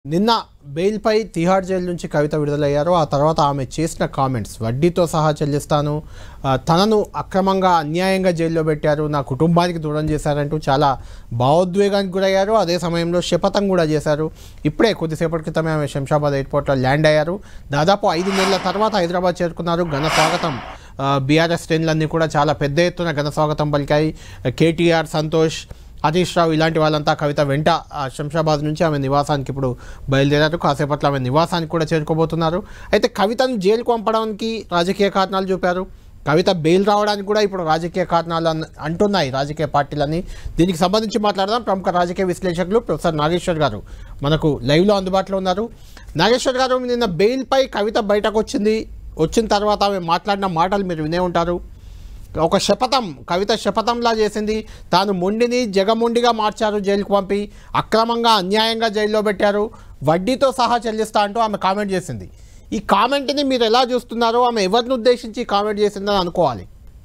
నిన్న బెయిల్పై తిహార్ జైలు నుంచి కవిత విడుదలయ్యారు ఆ తర్వాత ఆమె చేసిన కామెంట్స్ వడ్డీతో సహా చెల్లిస్తాను ఆ, తనను అక్రమంగా అన్యాయంగా జైల్లో పెట్టారు నా కుటుంబానికి దూరం చేశారంటూ చాలా భావోద్వేగానికి గురయ్యారు అదే సమయంలో శపథం కూడా చేశారు ఇప్పుడే కొద్దిసేపటి క్రితమే ఆమె శంషాబాద్ ఎయిర్పోర్ట్లో ల్యాండ్ అయ్యారు దాదాపు ఐదు నెలల తర్వాత హైదరాబాద్ చేరుకున్నారు ఘన స్వాగతం బీఆర్ఎస్ శ్రేణులన్నీ కూడా చాలా పెద్ద ఎత్తున ఘన స్వాగతం పలికాయి కేటీఆర్ సంతోష్ హరీష్ రావు ఇలాంటి వాళ్ళంతా కవిత వెంట ఆ, శంషాబాద్ నుంచి ఆమె నివాసానికి ఇప్పుడు బయలుదేరారు కాసేపట్లో ఆమె నివాసానికి కూడా చేరుకోబోతున్నారు అయితే కవితను జైలుకు పంపడానికి రాజకీయ కారణాలు చూపారు కవిత బెయిల్ రావడానికి కూడా ఇప్పుడు రాజకీయ కారణాలు అన్న- అంటున్నాయి రాజకీయ పార్టీలని దీనికి సంబంధించి మాట్లాడదాం ప్రముఖ రాజకీయ విశ్లేషకులు ప్రొఫెసర్ నాగేశ్వర్ గారు మనకు లైవ్లో అందుబాటులో ఉన్నారు నాగేశ్వర్ గారు నిన్న బెయిల్పై కవిత బయటకు వచ్చింది వచ్చిన తర్వాత ఆమె మాట్లాడిన మాటలు మీరు వినే ఉంటారు ఒక శపథం కవిత శపథంలా చేసింది తాను మొండిని జగమొండిగా మార్చారు జైలుకు పంపి అక్రమంగా అన్యాయంగా జైల్లో పెట్టారు వడ్డీతో సహా చెల్లిస్తా అంటూ ఆమె కామెంట్ చేసింది ఈ కామెంట్ని మీరు ఎలా చూస్తున్నారో ఆమె ఎవరిని ఉద్దేశించి కామెంట్ చేసిందని అనుకోవాలి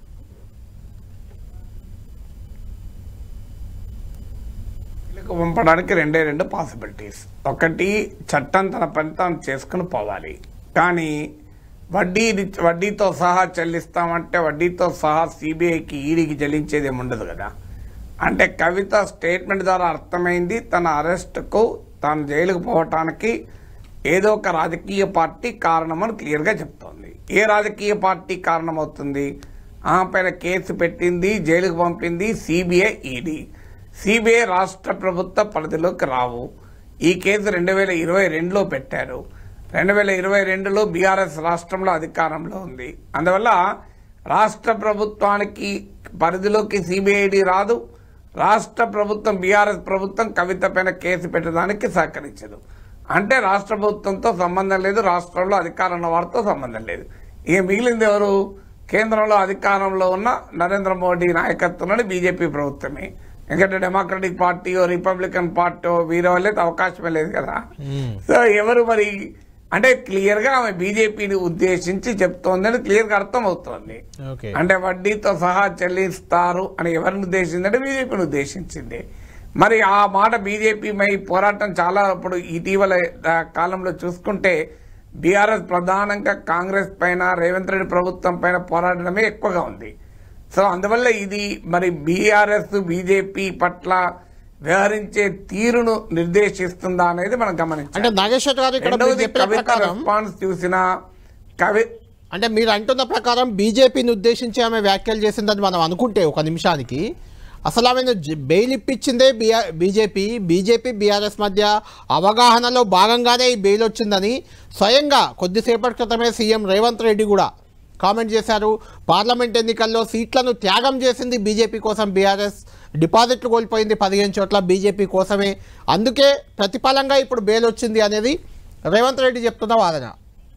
జైలుకు పంపడానికి రెండే రెండు పాసిబిలిటీస్ ఒకటి చట్టం తన పని తాను చేసుకుని పోవాలి కానీ వడ్డీ వడ్డీతో సహా చెల్లిస్తామంటే వడ్డీతో సహా సిబిఐకి ఈడీకి చెల్లించేది ఏమి ఉండదు కదా అంటే కవిత స్టేట్మెంట్ ద్వారా అర్థమైంది తన అరెస్ట్కు తాను జైలుకు పోవటానికి ఏదో ఒక రాజకీయ పార్టీ కారణమని క్లియర్గా చెప్తోంది ఏ రాజకీయ పార్టీ కారణమవుతుంది ఆమె పైన కేసు పెట్టింది జైలుకు పంపింది సిబిఐ ఈడీ సిబిఐ రాష్ట్ర ప్రభుత్వ పరిధిలోకి రావు ఈ కేసు రెండు వేల ఇరవై రెండులో పెట్టారు రెండు వేల ఇరవై రెండులో బీఆర్ఎస్ రాష్ట్రంలో అధికారంలో ఉంది అందువల్ల రాష్ట్ర ప్రభుత్వానికి పరిధిలోకి సిబిఐడి రాదు రాష్ట్ర ప్రభుత్వం బీఆర్ఎస్ ప్రభుత్వం కవిత పైన కేసు పెట్టడానికి సహకరించదు అంటే రాష్ట్ర ప్రభుత్వంతో సంబంధం లేదు రాష్ట్రంలో అధికారంలో వారితో సంబంధం లేదు ఇక మిగిలింది ఎవరు కేంద్రంలో అధికారంలో ఉన్న నరేంద్ర మోడీ నాయకత్వంలోని బీజేపీ ప్రభుత్వమే ఎందుకంటే డెమోక్రటిక్ పార్టీయో రిపబ్లికన్ పార్టీ వీరి వల్లే అవకాశమే లేదు కదా సో ఎవరు మరి అంటే క్లియర్ గా ఆమె బీజేపీని ఉద్దేశించి చెప్తోందని క్లియర్ గా అర్థం అవుతోంది ఓకే అంటే వడ్డీతో సహా చెల్లిస్తారు అని ఎవరిని ఉద్దేశించిందంటే బీజేపీని ఉద్దేశించింది మరి ఆ మాట బీజేపీ మై పోరాటం చాలా ఇప్పుడు ఇటీవల ఆ, కాలంలో చూసుకుంటే బీఆర్ఎస్ ప్రధానంగా కాంగ్రెస్ పైన రేవంత్ రెడ్డి ప్రభుత్వం పైన పోరాడడమే ఎక్కువగా ఉంది సో అందువల్ల ఇది మరి బీఆర్ఎస్ బీజేపీ పట్ల వ్యవహరించే తీరును నిర్దేశిస్తుందా అనేది మనం గమనించాలి అంటే నాగేశ్వర్ గారు ఇక్కడ మీరు రెండవది చెప్పిన కవిత ప్రకారం రెస్పాన్స్ చూసిన కవి అంటే మీరు అంటున్న ప్రకారం బీజేపీని ఉద్దేశించి ఆమె వ్యాఖ్యలు చేసిందని మనం అనుకుంటే ఒక నిమిషానికి అసలు ఆమెను జ- బెయిల్ ఇప్పించిందే బీఆర్ బీజేపీ బీజేపీ బీఆర్ఎస్ మధ్య అవగాహనలో భాగంగానే ఈ బెయిల్ వచ్చిందని స్వయంగా కొద్దిసేపటి క్రితమే సీఎం రేవంత్ రెడ్డి కూడా కామెంట్ చేశారు పార్లమెంట్ ఎన్నికల్లో సీట్లను త్యాగం చేసింది బీజేపీ కోసం బీఆర్ఎస్ డిపాజిట్లు కోల్పోయింది పదిహేను చోట్ల బీజేపీ కోసమే అందుకే ప్రతిఫలంగా ఇప్పుడు బెయిల్ వచ్చింది అనేది రేవంత్ రెడ్డి చెప్తున్న వాదన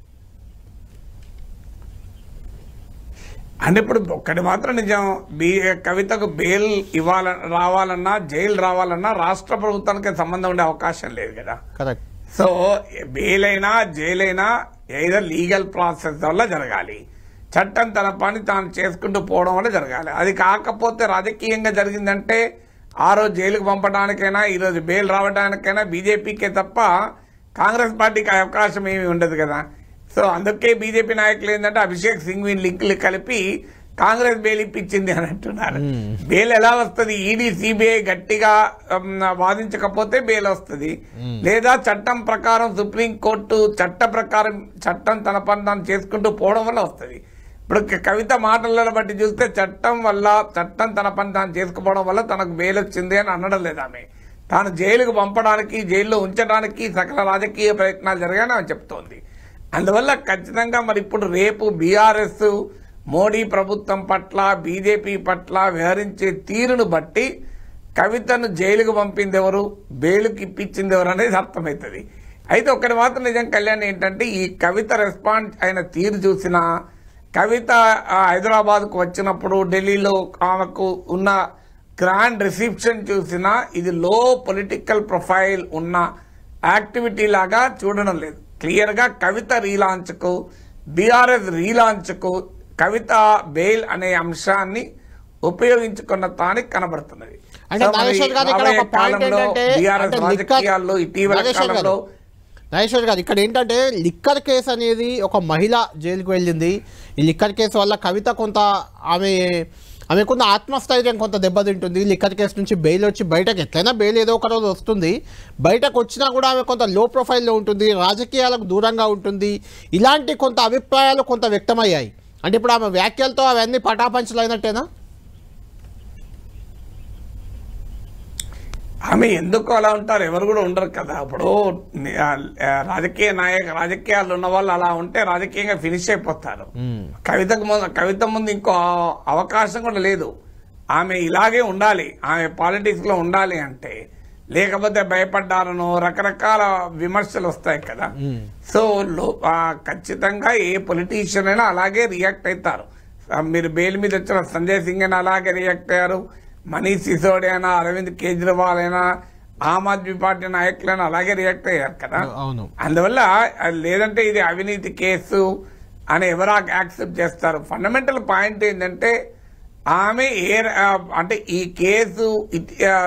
అంటే ఇప్పుడు ఒక్కటి మాత్రం నిజం బీ కవితకు బెయిల్ ఇవ్వాల రావాలన్నా జైలు రావాలన్నా రాష్ట్ర ప్రభుత్వానికి సంబంధం ఉండే అవకాశం లేదు కదా కరెక్ట్ సో బెయిల్ అయినా జైలు అయినా ఏదో లీగల్ ప్రాసెస్ వల్ల జరగాలి చట్టం తన పని తాను చేసుకుంటూ పోవడం వల్ల జరగాలి అది కాకపోతే రాజకీయంగా జరిగిందంటే ఆ రోజు జైలుకు పంపడానికైనా ఈ రోజు బెయిల్ రావడానికైనా బీజేపీకే తప్ప కాంగ్రెస్ పార్టీకి అవకాశం ఏమీ ఉండదు కదా సో అందుకే బీజేపీ నాయకులు ఏంటంటే అభిషేక్ సింగ్ వీళ్ళ లింకులు కలిపి కాంగ్రెస్ బెయిల్ ఇప్పించింది అని అంటున్నారు బెయిల్ ఎలా వస్తుంది ఈడీ సిబిఐ గట్టిగా ఉమ్, వాదించకపోతే బెయిల్ వస్తుంది లేదా చట్టం ప్రకారం సుప్రీం కోర్టు చట్ట ప్రకారం చట్టం తన పని తాను చేసుకుంటూ పోవడం వల్ల వస్తుంది ఇప్పుడు క- కవిత మాటలను బట్టి చూస్తే చట్టం వల్ల చట్టం తన పని తాను చేసుకుపోవడం వల్ల తనకు బెయిల్ వచ్చింది అని అనడం లేదు ఆమె తాను జైలుకు పంపడానికి జైల్లో ఉంచడానికి సకల రాజకీయ ప్రయత్నాలు జరిగాయని ఆమె చెప్తోంది అందువల్ల ఖచ్చితంగా మరి ఇప్పుడు రేపు బీఆర్ఎస్ మోడీ ప్రభుత్వం పట్ల బీజేపీ పట్ల వ్యవహరించే తీరును బట్టి కవితను జైలుకు పంపింది ఎవరు బెయిలుకి ఇప్పించింది ఎవరు అనేది అర్థమవుతుంది అయితే ఒకటి మాత్రం నిజం కళ్యాణ్ ఏంటంటే ఈ కవిత రెస్పాన్స్ అయిన తీరు చూసినా కవిత ఆ, హైదరాబాద్కు వచ్చినప్పుడు ఢిల్లీలో ఆమెకు ఉన్న గ్రాండ్ రిసెప్షన్ చూసినా ఇది లో పొలిటికల్ ప్రొఫైల్ ఉన్న యాక్టివిటీ లాగా చూడడం లేదు క్లియర్ గా కవిత రీలాంచ్కు బీఆర్ఎస్ రీలాంచ్కు కవిత బెయిల్ అనే అంశాన్ని ఉపయోగించుకున్న తానికి కనబడుతున్నది అంటే సో మరి నాగేశ్వర్ గారు ఇక్కడ ఒక రాబోయే పాయింట్ కాలంలో ఏంటంటే BRS అంటే లిక్కర్- రాజకీయాల్లో ఇటీవల నాగేశ్వర్ గారు, కాలంలో నాగేశ్వర్ గారు ఇక్కడ ఏంటంటే లిక్కర్ కేసు అనేది ఒక మహిళ జైలుకు వెళ్ళింది ఈ లిక్కర్ కేసు వల్ల కవిత కొంత ఆమె ఆమెకున్న ఆత్మస్థైర్యం కొంత దెబ్బతింటుంది లిక్కర్ కేసు నుంచి బెయిల్ వచ్చి బయటకు ఎట్లయినా బెయిల్ ఏదో ఒక రోజు వస్తుంది బయటకు వచ్చినా కూడా ఆమె కొంత లో ప్రొఫైల్లో ఉంటుంది రాజకీయాలకు దూరంగా ఉంటుంది ఇలాంటి కొంత అభిప్రాయాలు కొంత వ్యక్తమయ్యాయి అంటే ఇప్పుడు ఆమె వ్యాఖ్యలతో అవన్నీ పటాపంచలు అయినట్టేనా ఆమె ఎందుకు అలా ఉంటారు ఎవరు కూడా ఉండరు కదా ఇప్పుడు ని- ఆ, ఆ, రాజకీయ నాయక రాజకీయాలు ఉన్న వాళ్ళు అలా ఉంటే రాజకీయంగా ఫినిష్ అయిపోతారు కవితకు ముందు కవిత ముందు ఇంకో అవకాశం కూడా లేదు ఆమె ఇలాగే ఉండాలి ఆమె పాలిటిక్స్ లో ఉండాలి అంటే లేకపోతే భయపడ్డారను రకరకాల విమర్శలు వస్తాయి కదా సో లో- ఆ, ఖచ్చితంగా ఏ పొలిటీషియన్ అయినా అలాగే రియాక్ట్ అవుతారు ఆ, మీరు బెయిల్ మీద వచ్చిన సంజయ్ సింగ్ అయినా అలాగే రియాక్ట్ అయ్యారు మనీష్ సిసోడియా అయినా అరవింద్ కేజ్రీవాల్ అయినా ఆమ్ ఆద్మీ పార్టీ నాయకులైనా అలాగే రియాక్ట్ అయ్యారు కదా అవును అందువల్ల అది లేదంటే ఇది అవినీతి కేసు అని ఎవరు యాక్సెప్ట్ చేస్తారు ఫండమెంటల్ పాయింట్ ఏంటంటే ఆమె ఏ ర- ఆ, అంటే ఈ కేసు ఇతి- ఆ,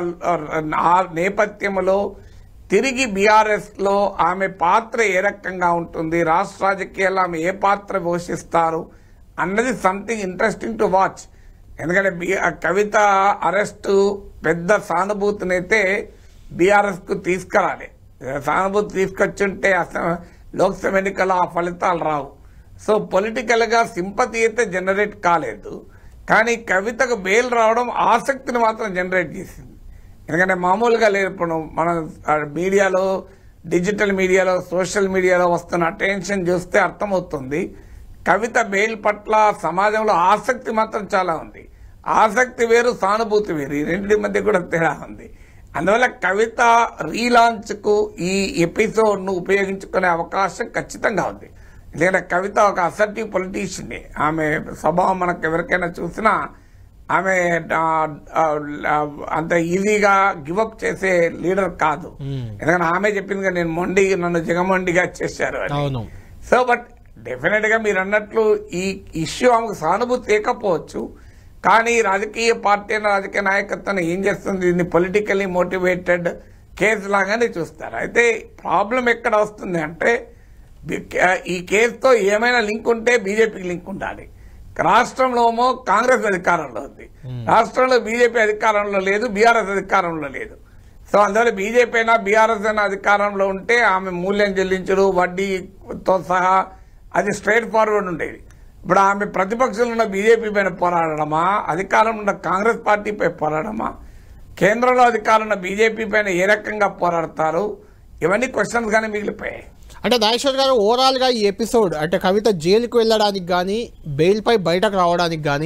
ఆ నేపథ్యంలో తిరిగి బీఆర్ఎస్ లో ఆమె పాత్ర ఏ రకంగా ఉంటుంది రాష్ట్ర రాజకీయాల్లో ఆమె ఏ పాత్ర పోషిస్తారు అన్నది సంథింగ్ ఇంట్రెస్టింగ్ టు వాచ్ ఎందుకంటే బి- ఆ కవిత అరెస్టు పెద్ద సానుభూతినైతే బీఆర్ఎస్ కు తీసుకురాలి సానుభూతి తీసుకొచ్చుంటే అసలు లోక్సభ ఎన్నికల్లో ఆ ఫలితాలు రావు సో పొలిటికల్ గా సింపతి అయితే జనరేట్ కాలేదు కానీ కవితకు బెయిల్ రావడం ఆసక్తిని మాత్రం జనరేట్ చేసింది ఎందుకంటే మామూలుగా లేదు ఇప్పుడు మన ఆ, మీడియాలో డిజిటల్ మీడియాలో సోషల్ మీడియాలో వస్తున్న అటెన్షన్ చూస్తే అర్థమవుతుంది కవిత బెయిల్ పట్ల సమాజంలో ఆసక్తి మాత్రం చాలా ఉంది ఆసక్తి వేరు సానుభూతి వేరు ఈ రెండింటి మధ్య కూడా తేడా ఉంది అందువల్ల కవిత రీలాంచ్ కు ఈ ఎపిసోడ్ ను ఉపయోగించుకునే అవకాశం ఖచ్చితంగా ఉంది ఎందుకంటే కవిత ఒక అసర్టివ్ పొలిటీషియన్ ఆమె స్వభావం మనకు ఎవరికైనా చూసినా ఆమె ఆ, ఆ, ఆ, అంత ఈజీగా గివప్ చేసే లీడర్ కాదు ఎందుకంటే ఆమె చెప్పింది కదా, నేను మొండి నన్ను జగమొండిగా చేశారు అని అవును సో బట్ డెఫినెట్ గా మీరు అన్నట్లు ఈ ఇష్యూ ఆమెకు సానుభూతి లేకపోవచ్చు కానీ రాజకీయ పార్టీ అయిన రాజకీయ నాయకత్వం ఏం చేస్తుంది దీన్ని పొలిటికలీ మోటివేటెడ్ కేసు లాగానే చూస్తారు అయితే ప్రాబ్లం ఎక్కడ వస్తుంది అంటే బి- ఈ కేసుతో ఏమైనా లింక్ ఉంటే బీజేపీకి లింక్ ఉండాలి రాష్ట్రంలో ఏమో కాంగ్రెస్ అధికారంలో ఉంది రాష్ట్రంలో బీజేపీ అధికారంలో లేదు బీఆర్ఎస్ అధికారంలో లేదు సో అందువల్ల బీజేపీ అయినా బీఆర్ఎస్ అయినా అధికారంలో ఉంటే ఆమె మూల్యం చెల్లించడు వడ్డీతో సహా అది స్ట్రైట్ ఫార్వర్డ్ ఉండేది ఇప్పుడు ఆమె ప్రతిపక్షంలో ఉన్న బీజేపీ పైన పోరాడమా అధికారంలో ఉన్న కాంగ్రెస్ పార్టీపై పోరాడమా కేంద్రంలో అధికారంలో ఉన్న బీజేపీ పైన ఏ రకంగా పోరాడతారు ఇవన్నీ క్వశ్చన్స్ గానే మిగిలిపోయాయి అంటే నాగేశ్వర్ గారు ఓవరాల్గా ఈ ఎపిసోడ్ అంటే కవిత జైలుకు వెళ్ళడానికి కానీ బెయిల్పై బయటకు రావడానికి కానీ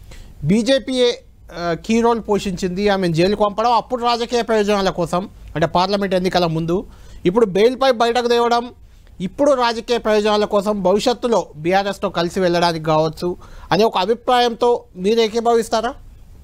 బీజేపీయే కీ రోల్ పోషించింది ఆమె జైలుకు పంపడం అప్పుడు రాజకీయ ప్రయోజనాల కోసం అంటే పార్లమెంట్ ఎన్నికల ముందు ఇప్పుడు బెయిల్పై బయటకు తేవడం ఇప్పుడు రాజకీయ ప్రయోజనాల కోసం భవిష్యత్తులో బీఆర్ఎస్తో కలిసి వెళ్ళడానికి కావచ్చు అనే ఒక అభిప్రాయంతో మీరు ఏకీభవిస్తారా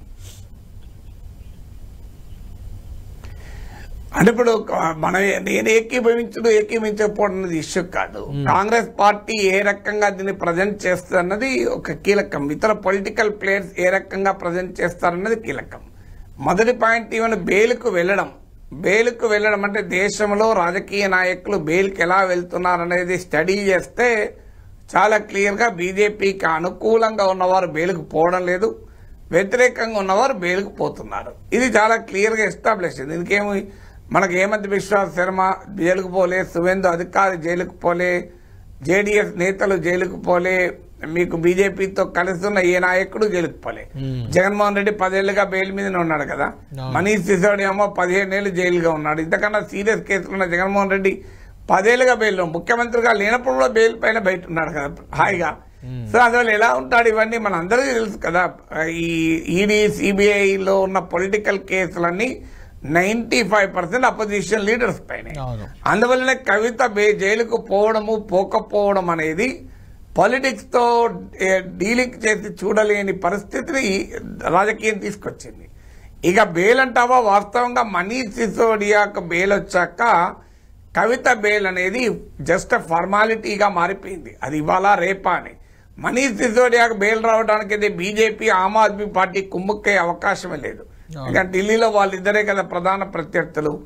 అంటే ఇప్పుడు మన నేను ఏకీభవించడం ఏకీభవించకపోవడం అనేది ఇష్యూ కాదు కాంగ్రెస్ పార్టీ ఏ రకంగా దీన్ని ప్రజెంట్ చేస్తుందన్నది ఒక కీలకం ఇతర పొలిటికల్ ప్లేయర్స్ ఏ రకంగా ప్రజెంట్ చేస్తారన్నది కీలకం మొదటి పాయింట్ ఈవెన్ బెయిల్కు వెళ్ళడం బెయిల్కు వెళ్ళడం అంటే దేశంలో రాజకీయ నాయకులు బెయిల్కి ఎలా వెళ్తున్నారనేది స్టడీ చేస్తే చాలా క్లియర్గా బీజేపీకి అనుకూలంగా ఉన్నవారు బెయిల్కు పోవడం లేదు వ్యతిరేకంగా ఉన్నవారు బెయిల్కు పోతున్నారు ఇది చాలా క్లియర్గా ఎస్టాబ్లిష్ అయింది దీనికేమి మనకు హేమంత్ బిశ్వాస్ శర్మ జైలుకు పోలే సువేందు అధికారి జైలుకు పోలే జేడీఎస్ నేతలు జైలుకు పోలే మీకు బీజేపీతో కలిసి ఉన్న ఏ నాయకుడు జైలుకు పోలే జగన్మోహన్ రెడ్డి పదేళ్లుగా బెయిల్ మీదనే ఉన్నాడు కదా అవును. మనీష్ సిసోడియా ఏమో పదిహేనేళ్ళు జైలుగా ఉన్నాడు ఇంతకన్నా సీరియస్ కేసులు ఉన్న జగన్మోహన్ రెడ్డి పదేళ్లుగా బెయిల్ ముఖ్యమంత్రిగా లేనప్పుడు కూడా బెయిల్ పైన బయట ఉన్నాడు కదా హాయిగా సో అందువల్ల ఎలా ఉంటాడు ఇవన్నీ మన అందరికీ తెలుసు కదా ఈ ఈడీ సిబిఐలో ఉన్న పొలిటికల్ కేసులన్నీ ninety five percent opposition leaders పైన అవును. అందువల్లనే కవిత బే- జైలుకు పోవడము పోకపోవడం అనేది పాలిటిక్స్ తో ఏ, డీలింగ్ చేసి చూడలేని పరిస్థితిని ఈ రాజకీయం తీసుకొచ్చింది ఇక బెయిల్ అంటావా వాస్తవంగా మనీష్ సిసోడియాకు బెయిల్ వచ్చాక కవిత బెయిల్ అనేది జస్ట్ ఫార్మాలిటీగా మారిపోయింది అది ఇవాళ రేపా అని మనీష్ సిసోడియాకు బెయిల్ రావడానికి అయితే బీజేపీ ఆమ్ ఆద్మీ పార్టీ కుమ్ముక్కే అవకాశమే లేదు అవును. ఇక ఢిల్లీలో వాళ్ళిద్దరే కదా ప్రధాన ప్రత్యర్థులు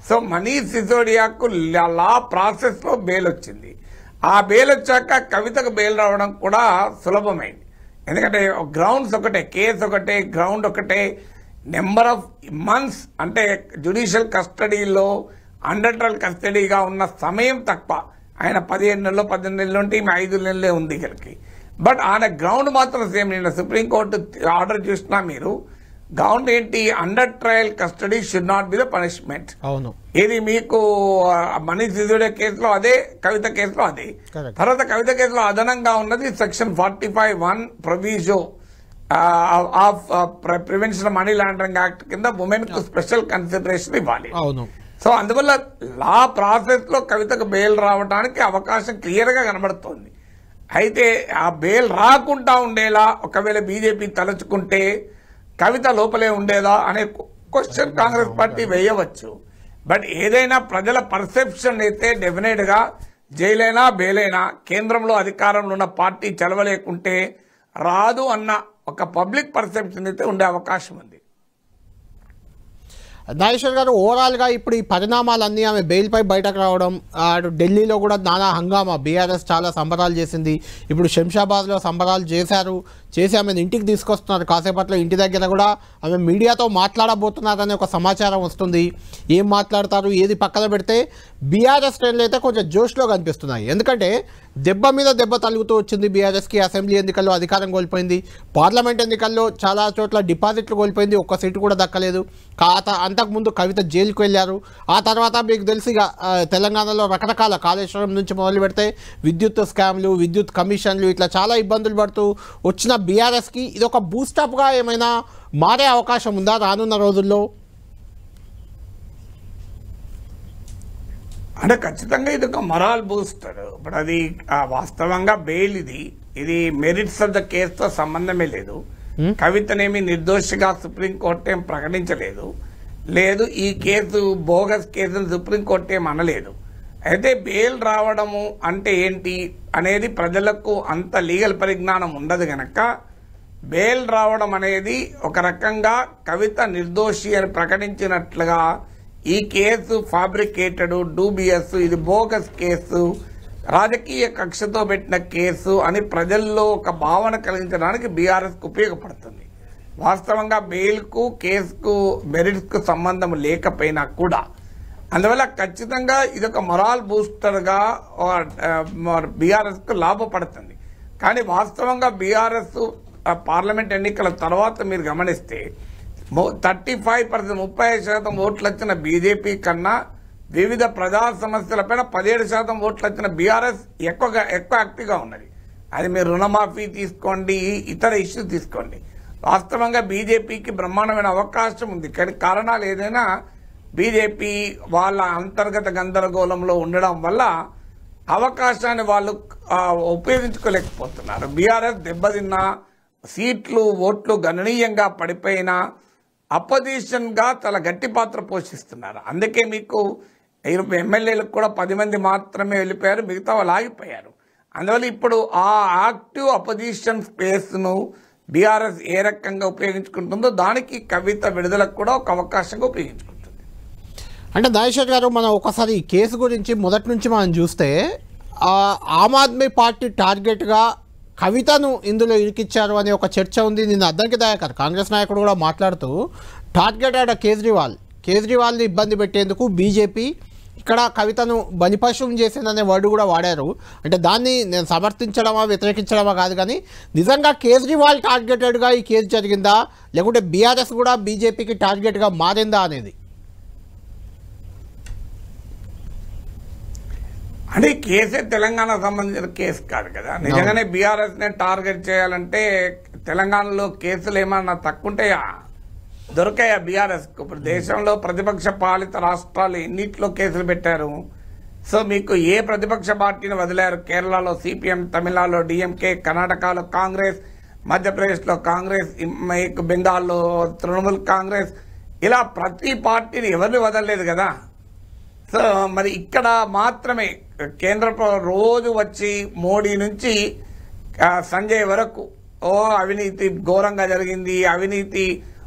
సో మనీష్ సిసోడియాకు లా- లా ప్రాసెస్ లో బెయిల్ వచ్చింది ఆ బెయిల్ వచ్చాక కవితకు బెయిల్ రావడం కూడా సులభమైంది ఎందుకంటే గ్రౌండ్స్ ఒకటే కేసు ఒకటే గ్రౌండ్ ఒకటే నెంబర్ ఆఫ్ మంత్స్ అంటే జ్యుడిషియల్ కస్టడీలో అండర్ ట్రయల్ కస్టడీగా ఉన్న సమయం తక్కువ ఆయన పదిహేను నెలలు పద్దెనిమిది నెలలు ఉంటే ఈమె ఐదు నెలలే ఉంది ఇక్కడికి బట్ ఆయన గ్రౌండ్ మాత్రం సేమ్ నిన్న సుప్రీంకోర్టు ఆర్డర్ చూసినా మీరు గ్రౌండ్ ఏంటి under trial custody should not be the punishment అవును ఇది మీకు ఆ, మనీష్ సిసోడియా కేసులో అదే కవిత కేసులో అదే Correct. తర్వాత కవిత కేసులో అదనంగా ఉన్నది section forty five one proviso of prevention money laundering act కింద ఉమెన్ కు స్పెషల్ కన్సిడరేషన్ ఇవ్వాలి అవును సో అందువల్ల లా ప్రాసెస్ లో కవితకు బెయిల్ రావడానికి అవకాశం క్లియర్ గా కనబడుతోంది అయితే ఆ బెయిల్ రాకుండా ఉండేలా ఒకవేళ బీజేపీ తలుచుకుంటే కవిత లోపలే ఉండేదా అనే క్వశ్చన్ కాంగ్రెస్ పార్టీ వేయవచ్చు బట్ ఏదైనా ప్రజల పర్సెప్షన్ అయితే డెఫినెట్ గా జైలైనా బెయిలైనా కేంద్రంలో అధికారంలో ఉన్న పార్టీ చలవలేకుంటే రాదు అన్న ఒక పబ్లిక్ పర్సెప్షన్ అయితే ఉండే అవకాశం ఉంది నాగేశ్వర్ గారు ఓవరాల్గా ఇప్పుడు ఈ పరిణామాలన్నీ ఆమె బెయిల్పై బయటకు రావడం ఆ, అటు ఢిల్లీలో కూడా నానా హంగామా బీఆర్ఎస్ చాలా సంబరాలు చేసింది ఇప్పుడు శంషాబాద్లో సంబరాలు చేశారు చేసి ఆమెను ఇంటికి తీసుకొస్తున్నారు కాసేపట్లో ఇంటి దగ్గర కూడా ఆమె మీడియాతో మాట్లాడబోతున్నారనే ఒక సమాచారం వస్తుంది ఏం మాట్లాడతారు ఏది పక్కన పెడితే బీఆర్ఎస్ శ్రేణులు అయితే కొంచెం జోష్లో కనిపిస్తున్నాయి ఎందుకంటే దెబ్బ మీద దెబ్బ తలుగుతూ వచ్చింది బీఆర్ఎస్కి అసెంబ్లీ ఎన్నికల్లో అధికారం కోల్పోయింది పార్లమెంట్ ఎన్నికల్లో చాలా చోట్ల డిపాజిట్లు కోల్పోయింది ఒక్క సీటు కూడా దక్కలేదు కాత అంతకుముందు కవిత జైలుకు వెళ్ళారు ఆ తర్వాత మీకు తెలిసి ఇక, ఆ, తెలంగాణలో రకరకాల కాళేశ్వరం నుంచి మొదలు పెడితే విద్యుత్ స్కామ్లు విద్యుత్ కమిషన్లు ఇట్లా చాలా ఇబ్బందులు పడుతూ వచ్చిన బీఆర్ఎస్కి ఇది ఒక బూస్టప్గా ఏమైనా మారే అవకాశం ఉందా రానున్న రోజుల్లో అంటే ఖచ్చితంగా ఇది ఒక మొరాల్ బూస్టర్ ఇప్పుడు అది ఆ, వాస్తవంగా బెయిల్ ఇది ఇది మెరిట్స్ ఆఫ్ ద కేసుతో సంబంధమే లేదు కవితనేమి నిర్దోషిగా సుప్రీంకోర్టు ఏం ప్రకటించలేదు లేదు ఈ కేసు బోగస్ కేసును సుప్రీంకోర్టు ఏం అనలేదు అయితే బెయిల్ రావడము అంటే ఏంటి అనేది ప్రజలకు అంత లీగల్ పరిజ్ఞానం ఉండదు గనక బెయిల్ రావడం అనేది ఒక రకంగా కవిత నిర్దోషి అని ప్రకటించినట్లుగా ఈ కేసు ఫ్యాబ్రికేటెడ్ డూబియస్ ఇది బోగస్ కేసు రాజకీయ కక్షతో పెట్టిన కేసు అని ప్రజల్లో ఒక భావన కలిగించడానికి బీఆర్ఎస్ కు ఉపయోగపడుతుంది వాస్తవంగా బెయిల్ కు కేసుకు మెరిట్స్ కు సంబంధం లేకపోయినా కూడా అందువల్ల ఖచ్చితంగా ఇది ఒక మొరాల్ బూస్టర్ గా బీఆర్ఎస్ కు లాభపడుతుంది కానీ వాస్తవంగా బీఆర్ఎస్ పార్లమెంట్ ఎన్నికల తర్వాత మీరు గమనిస్తే థర్టీ ఫైవ్ పర్సెంట్ ముప్పై ఐదు శాతం ఓట్లు వచ్చిన బీజేపీ కన్నా వివిధ ప్రజా సమస్యలపైన పదిహేడు శాతం ఓట్లు వచ్చిన బీఆర్ఎస్ ఎక్కువగా ఎక్కువ యాక్టివ్గా ఉన్నది అది మీరు రుణమాఫీ తీసుకోండి ఇతర ఇష్యూ తీసుకోండి వాస్తవంగా బీజేపీకి బ్రహ్మాండమైన అవకాశం ఉంది కానీ కారణాలు ఏదైనా బీజేపీ వాళ్ళ అంతర్గత గందరగోళంలో ఉండడం వల్ల అవకాశాన్ని వాళ్ళు ఆ, ఉపయోగించుకోలేకపోతున్నారు బీఆర్ఎస్ దెబ్బతిన్నా సీట్లు ఓట్లు గణనీయంగా పడిపోయినా అపోజిషన్ గా చాలా గట్టి పాత్ర పోషిస్తున్నారు అందుకే మీకు ఇరవై ఎమ్మెల్యేలకు కూడా పది మంది మాత్రమే వెళ్ళిపోయారు మిగతా వాళ్ళు ఆగిపోయారు అందువల్ల ఇప్పుడు ఆ యాక్టివ్ అపోజిషన్ స్పేస్ ను బీఆర్ఎస్ ఏ రకంగా ఉపయోగించుకుంటుందో దానికి కవిత విడుదలకు కూడా ఒక అవకాశంగా ఉపయోగించుకుంటుంది అంటే నాగేశ్వర్ గారు మనం ఒకసారి ఈ కేసు గురించి మొదటి నుంచి మనం చూస్తే ఆ, ఆమ్ ఆద్మీ పార్టీ టార్గెట్గా కవితను ఇందులో ఇరికిచ్చారు అనే ఒక చర్చ ఉంది నిన్న అద్దంకి దయాకర్ కాంగ్రెస్ నాయకుడు కూడా మాట్లాడుతూ టార్గెట్ ఆడ కేజ్రీవాల్ కేజ్రీవాల్ని ఇబ్బంది పెట్టేందుకు బీజేపీ ఇక్కడ కవితను బలిపశుం చేసిందనే వర్డ్ కూడా వాడారు అంటే దాన్ని నేను సమర్థించడమా వ్యతిరేకించడమా కాదు కానీ నిజంగా కేజ్రీవాల్ టార్గెటెడ్గా ఈ కేసు జరిగిందా లేకుంటే బీఆర్ఎస్ కూడా బీజేపీకి టార్గెట్గా మారిందా అనేది అంటే ఈ కేసే తెలంగాణ సంబంధించిన కేసు కాదు కదా నిజంగానే బీఆర్ఎస్ నే టార్గెట్ చేయాలంటే తెలంగాణలో కేసులు ఏమన్నా తక్కువ ఉంటాయా దొరికాయా బీఆర్ఎస్ కు ఇప్పుడు దేశంలో ప్రతిపక్ష పాలిత రాష్ట్రాలు ఎన్నిట్లో కేసులు పెట్టారు సో మీకు ఏ ప్రతిపక్ష పార్టీని వదిలారు కేరళలో సిపిఎం తమిళనాడులో డిఎంకే కర్ణాటకలో కాంగ్రెస్ మధ్యప్రదేశ్లో కాంగ్రెస్ ఇం- మీకు బెంగాల్లో తృణమూల్ కాంగ్రెస్ ఇలా ప్రతి పార్టీని ఎవరిని వదలలేదు కదా సో మరి ఇక్కడ మాత్రమే కేంద్ర ప్ర- రోజు వచ్చి మోడీ నుంచి ఆ, సంజయ్ వరకు ఓ అవినీతి ఘోరంగా జరిగింది అవినీతి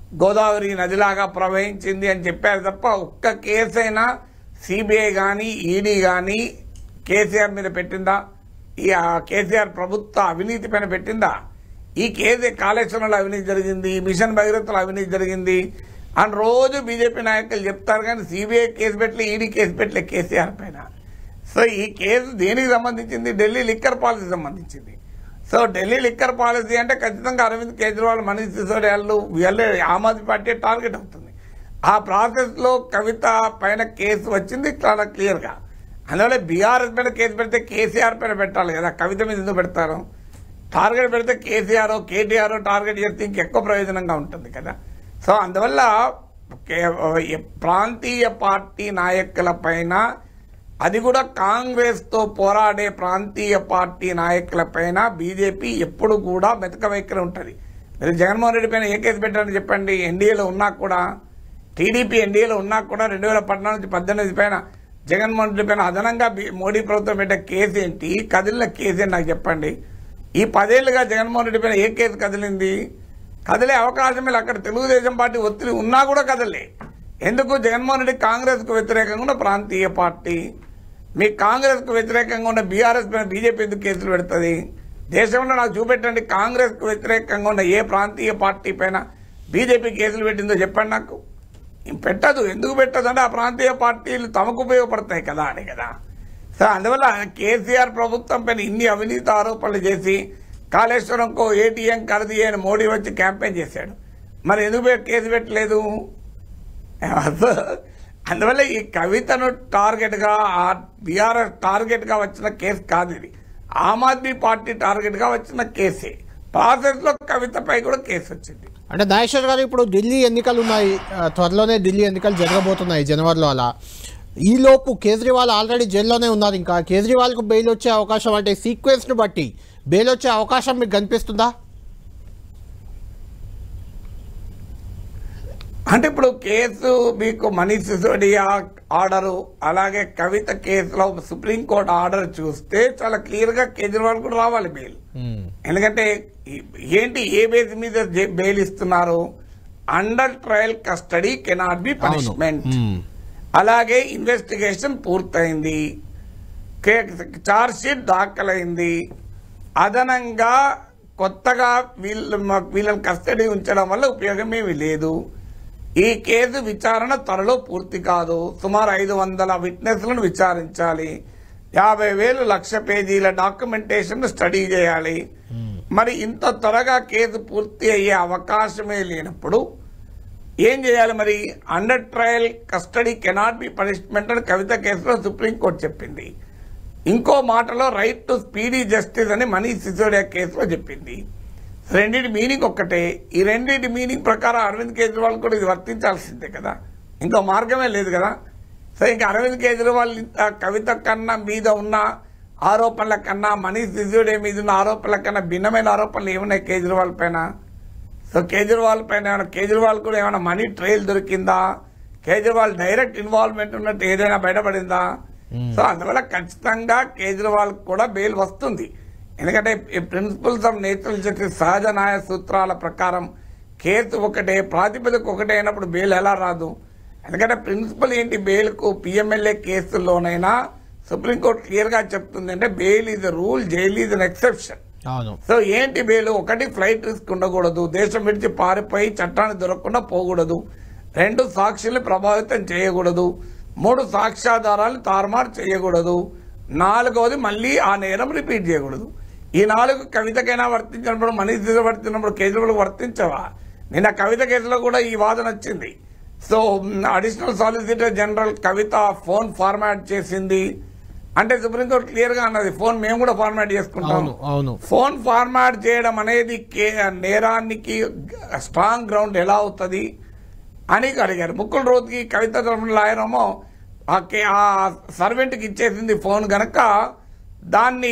గోదావరి నదిలాగా ప్రవహించింది అని చెప్పారు తప్ప ఒక్క కేసైనా సిబిఐ కానీ ఈడీ కానీ కేసీఆర్ మీద పెట్టిందా ఈ ఆ కేసీఆర్ ప్రభుత్వ అవినీతి పైన పెట్టిందా ఈ కేసీ కాళేశ్వరంలో అవినీతి జరిగింది మిషన్ భగీరథలో అవినీతి జరిగింది అని రోజు బీజేపీ నాయకులు చెప్తారు కానీ సిబిఐ కేసు పెట్టలే ఈడీ కేసు పెట్టలే కేసీఆర్ పైన సో ఈ కేసు దేనికి సంబంధించింది ఢిల్లీ లిక్కర్ పాలసీ సంబంధించింది సో ఢిల్లీ లిక్కర్ పాలసీ అంటే ఖచ్చితంగా అరవింద్ కేజ్రీవాల్ మనీష్ సిసోడియా వీళ్ళే ఆమ్ ఆద్మీ పార్టీ టార్గెట్ అవుతుంది ఆ ప్రాసెస్ లో కవిత పైన కేసు వచ్చింది చాలా క్లియర్ గా అందువల్ల బీఆర్ఎస్ పైన కేసు పెడితే కేసీఆర్ పైన పెట్టాలి కదా కవిత మీద ఎందుకు పెడతారు టార్గెట్ పెడితే కేసీఆర్ కేటీఆర్ టార్గెట్ చేస్తే ఇంకెక్కువ ప్రయోజనంగా ఉంటుంది కదా సో అందువల్ల కే- ప్రాంతీయ పార్టీ నాయకుల పైన అది కూడా కాంగ్రెస్ తో పోరాడే ప్రాంతీయ పార్టీ నాయకుల పైన బీజేపీ ఎప్పుడు కూడా మెతక వైఖరి ఉంటుంది మీరు జగన్మోహన్ రెడ్డి పైన ఏ కేసు పెట్టారని చెప్పండి ఎన్డీఏలో ఉన్నా కూడా టీడీపీ ఎన్డీఏలో ఉన్నా కూడా రెండు వేల పద్నాలుగు నుంచి పద్దెనిమిది పైన జగన్మోహన్ రెడ్డి పైన అదనంగా బి- మోడీ ప్రభుత్వం పెట్టే కేసు ఏంటి కదిలిన కేసు ఏంటి నాకు చెప్పండి ఈ పదేళ్లుగా జగన్మోహన్ రెడ్డి పైన ఏ కేసు కదిలింది కదిలే అవకాశం లేదు అక్కడ తెలుగుదేశం పార్టీ ఒత్తిడి ఉన్నా కూడా కదలే ఎందుకు జగన్మోహన్ రెడ్డి కాంగ్రెస్ కు వ్యతిరేకంగా ఉన్న ప్రాంతీయ పార్టీ మీ కాంగ్రెస్ కు వ్యతిరేకంగా ఉన్న బీఆర్ఎస్ పైన బీజేపీ ఎందుకు కేసులు పెడుతుంది దేశంలో నాకు చూపెట్టండి కాంగ్రెస్ కు వ్యతిరేకంగా ఉన్న ఏ ప్రాంతీయ పార్టీ పైన బీజేపీ కేసులు పెట్టిందో చెప్పండి నాకు పెట్టదు ఎందుకు పెట్టదు అంటే ఆ ప్రాంతీయ పార్టీలు తమకు ఉపయోగపడతాయి కదా అని కదా సో అందువల్ల కేసీఆర్ ప్రభుత్వం పైన ఇన్ని అవినీతి ఆరోపణలు చేసి కాళేశ్వరంకో ఏటీఎం కరది అని మోడీ వచ్చి క్యాంపెయిన్ చేశాడు మరి ఎందుకు పె- కేసు పెట్టలేదు అందువల్ల ఈ కవితను టార్గెట్ గా ఆ బీఆర్ఎస్ టార్గెట్ గా వచ్చిన కేసు కాదు ఇది ఆమ్ ఆద్మీ పార్టీ టార్గెట్ గా వచ్చిన కేసే ప్రాసెస్ లో కవితపై కూడా కేసు వచ్చింది అంటే నాగేశ్వర్ గారు ఇప్పుడు ఢిల్లీ ఎన్నికలు ఉన్నాయి ఆ, త్వరలోనే ఢిల్లీ ఎన్నికలు జరగబోతున్నాయి జనవరిలో అలా ఈలోపు కేజ్రీవాల్ ఆల్రెడీ జైల్లోనే ఉన్నారు ఇంకా కేజ్రీవాల్కు బెయిల్ వచ్చే అవకాశం అంటే సీక్వెన్స్ను బట్టి బెయిల్ వచ్చే అవకాశం మీకు కనిపిస్తుందా అంటే ఇప్పుడు కేసు మీకు మనీష్ సిసోడియా ఆర్డర్ అలాగే కవిత కేసులో సుప్రీంకోర్టు ఆర్డర్ చూస్తే చాలా క్లియర్ గా కేజ్రీవాల్ కూడా రావాలి బెయిల్ ఎందుకంటే ఈ- ఏంటి ఏ బేస్ మీద జే- బెయిల్ ఇస్తున్నారు under trial custody cannot be punishment మ్మ్. అలాగే ఇన్వెస్టిగేషన్ పూర్తయింది ఛార్జ్ షీట్ దాఖలైంది అదనంగా కొత్తగా వీళ్ళు వీళ్ళని కస్టడీ ఉంచడం వల్ల ఉపయోగం ఏమీ లేదు ఈ కేసు విచారణ త్వరలో పూర్తి కాదు సుమారు ఐదు వందల విట్నెస్లను విచారించాలి యాభై వేలు లక్ష పేజీల డాక్యుమెంటేషన్ స్టడీ చేయాలి మరి ఇంత త్వరగా కేసు పూర్తి అయ్యే అవకాశమే లేనప్పుడు ఏం చేయాలి మరి under trial custody cannot be punishment అని కవిత కేసులో సుప్రీంకోర్టు చెప్పింది ఇంకో మాటలో రైట్ టు స్పీడీ జస్టిస్ అని మనీష్ సిసోడియా కేసులో చెప్పింది రెండింటి మీనింగ్ ఒక్కటే ఈ రెండింటి మీనింగ్ ప్రకారం అరవింద్ కేజ్రీవాల్ కూడా ఇది వర్తించాల్సిందే కదా ఇంకో మార్గమే లేదు కదా సో ఇంకా అరవింద్ కేజ్రీవాల్ ఇంత కవిత కన్నా మీద ఉన్న ఆరోపణల కన్నా మనీష్ సిసోడియా మీద ఉన్న ఆరోపణల కన్నా భిన్నమైన ఆరోపణలు ఏమున్నాయి కేజ్రీవాల్ పైన సో కేజ్రీవాల్ పైన ఏమైనా కేజ్రీవాల్ కూడా ఏమైనా మనీ ట్రైల్ దొరికిందా కేజ్రీవాల్ డైరెక్ట్ ఇన్వాల్వ్మెంట్ ఉన్నట్టు ఏదైనా బయటపడిందా సో అందువల్ల ఖచ్చితంగా కేజ్రీవాల్ కూడా బెయిల్ వస్తుంది ఎందుకంటే ప్రిన్సిపల్స్ ఆఫ్ నేచురల్ జస్టిస్ సహజ న్యాయ సూత్రాల ప్రకారం కేసు ఒకటే ప్రాతిపదిక ఒకటే అయినప్పుడు బెయిల్ ఎలా రాదు ఎందుకంటే ప్రిన్సిపల్ ఏంటి బెయిల్కు పిఎంఎల్ఏ కేసుల్లోనైనా సుప్రీంకోర్టు క్లియర్ గా చెప్తుంది అంటే bail is rule jail is an exception అవును సో ఏంటి బెయిల్ ఒకటి ఫ్లైట్ రిస్క్ ఉండకూడదు దేశం విడిచి పారిపోయి చట్టాన్ని దొరకకుండా పోకూడదు రెండు సాక్షుల్ని ప్రభావితం చేయకూడదు మూడు సాక్ష్యాధారాలు తారుమారు చేయకూడదు నాలుగవది మళ్ళీ ఆ నేరం రిపీట్ చేయకూడదు ఈ నాలుగు కవితకైనా వర్తించినప్పుడు మనీష్ సిసోడియా వర్తించినప్పుడు కేజ్రీవాల్ వర్తించవా నిన్న కవిత కేసులో కూడా ఈ వాదన వచ్చింది so additional solicitor general Kavitha phone format చేసింది అంటే సుప్రీంకోర్టు క్లియర్ గా అన్నది ఫోన్ మేము కూడా ఫార్మాట్ చేసుకుంటాం అవును అవును ఫోన్ ఫార్మాట్ చేయడం అనేది కే- నేరానికి స్ట్రాంగ్ గ్రౌండ్ ఎలా అవుతుంది అని అడిగారు ముక్కుల రోజుకి కవిత తరఫున లాయర్ ఏమో ఆ కే- ఆ సర్వెంట్కి ఇచ్చేసింది ఫోన్ గనక దాన్ని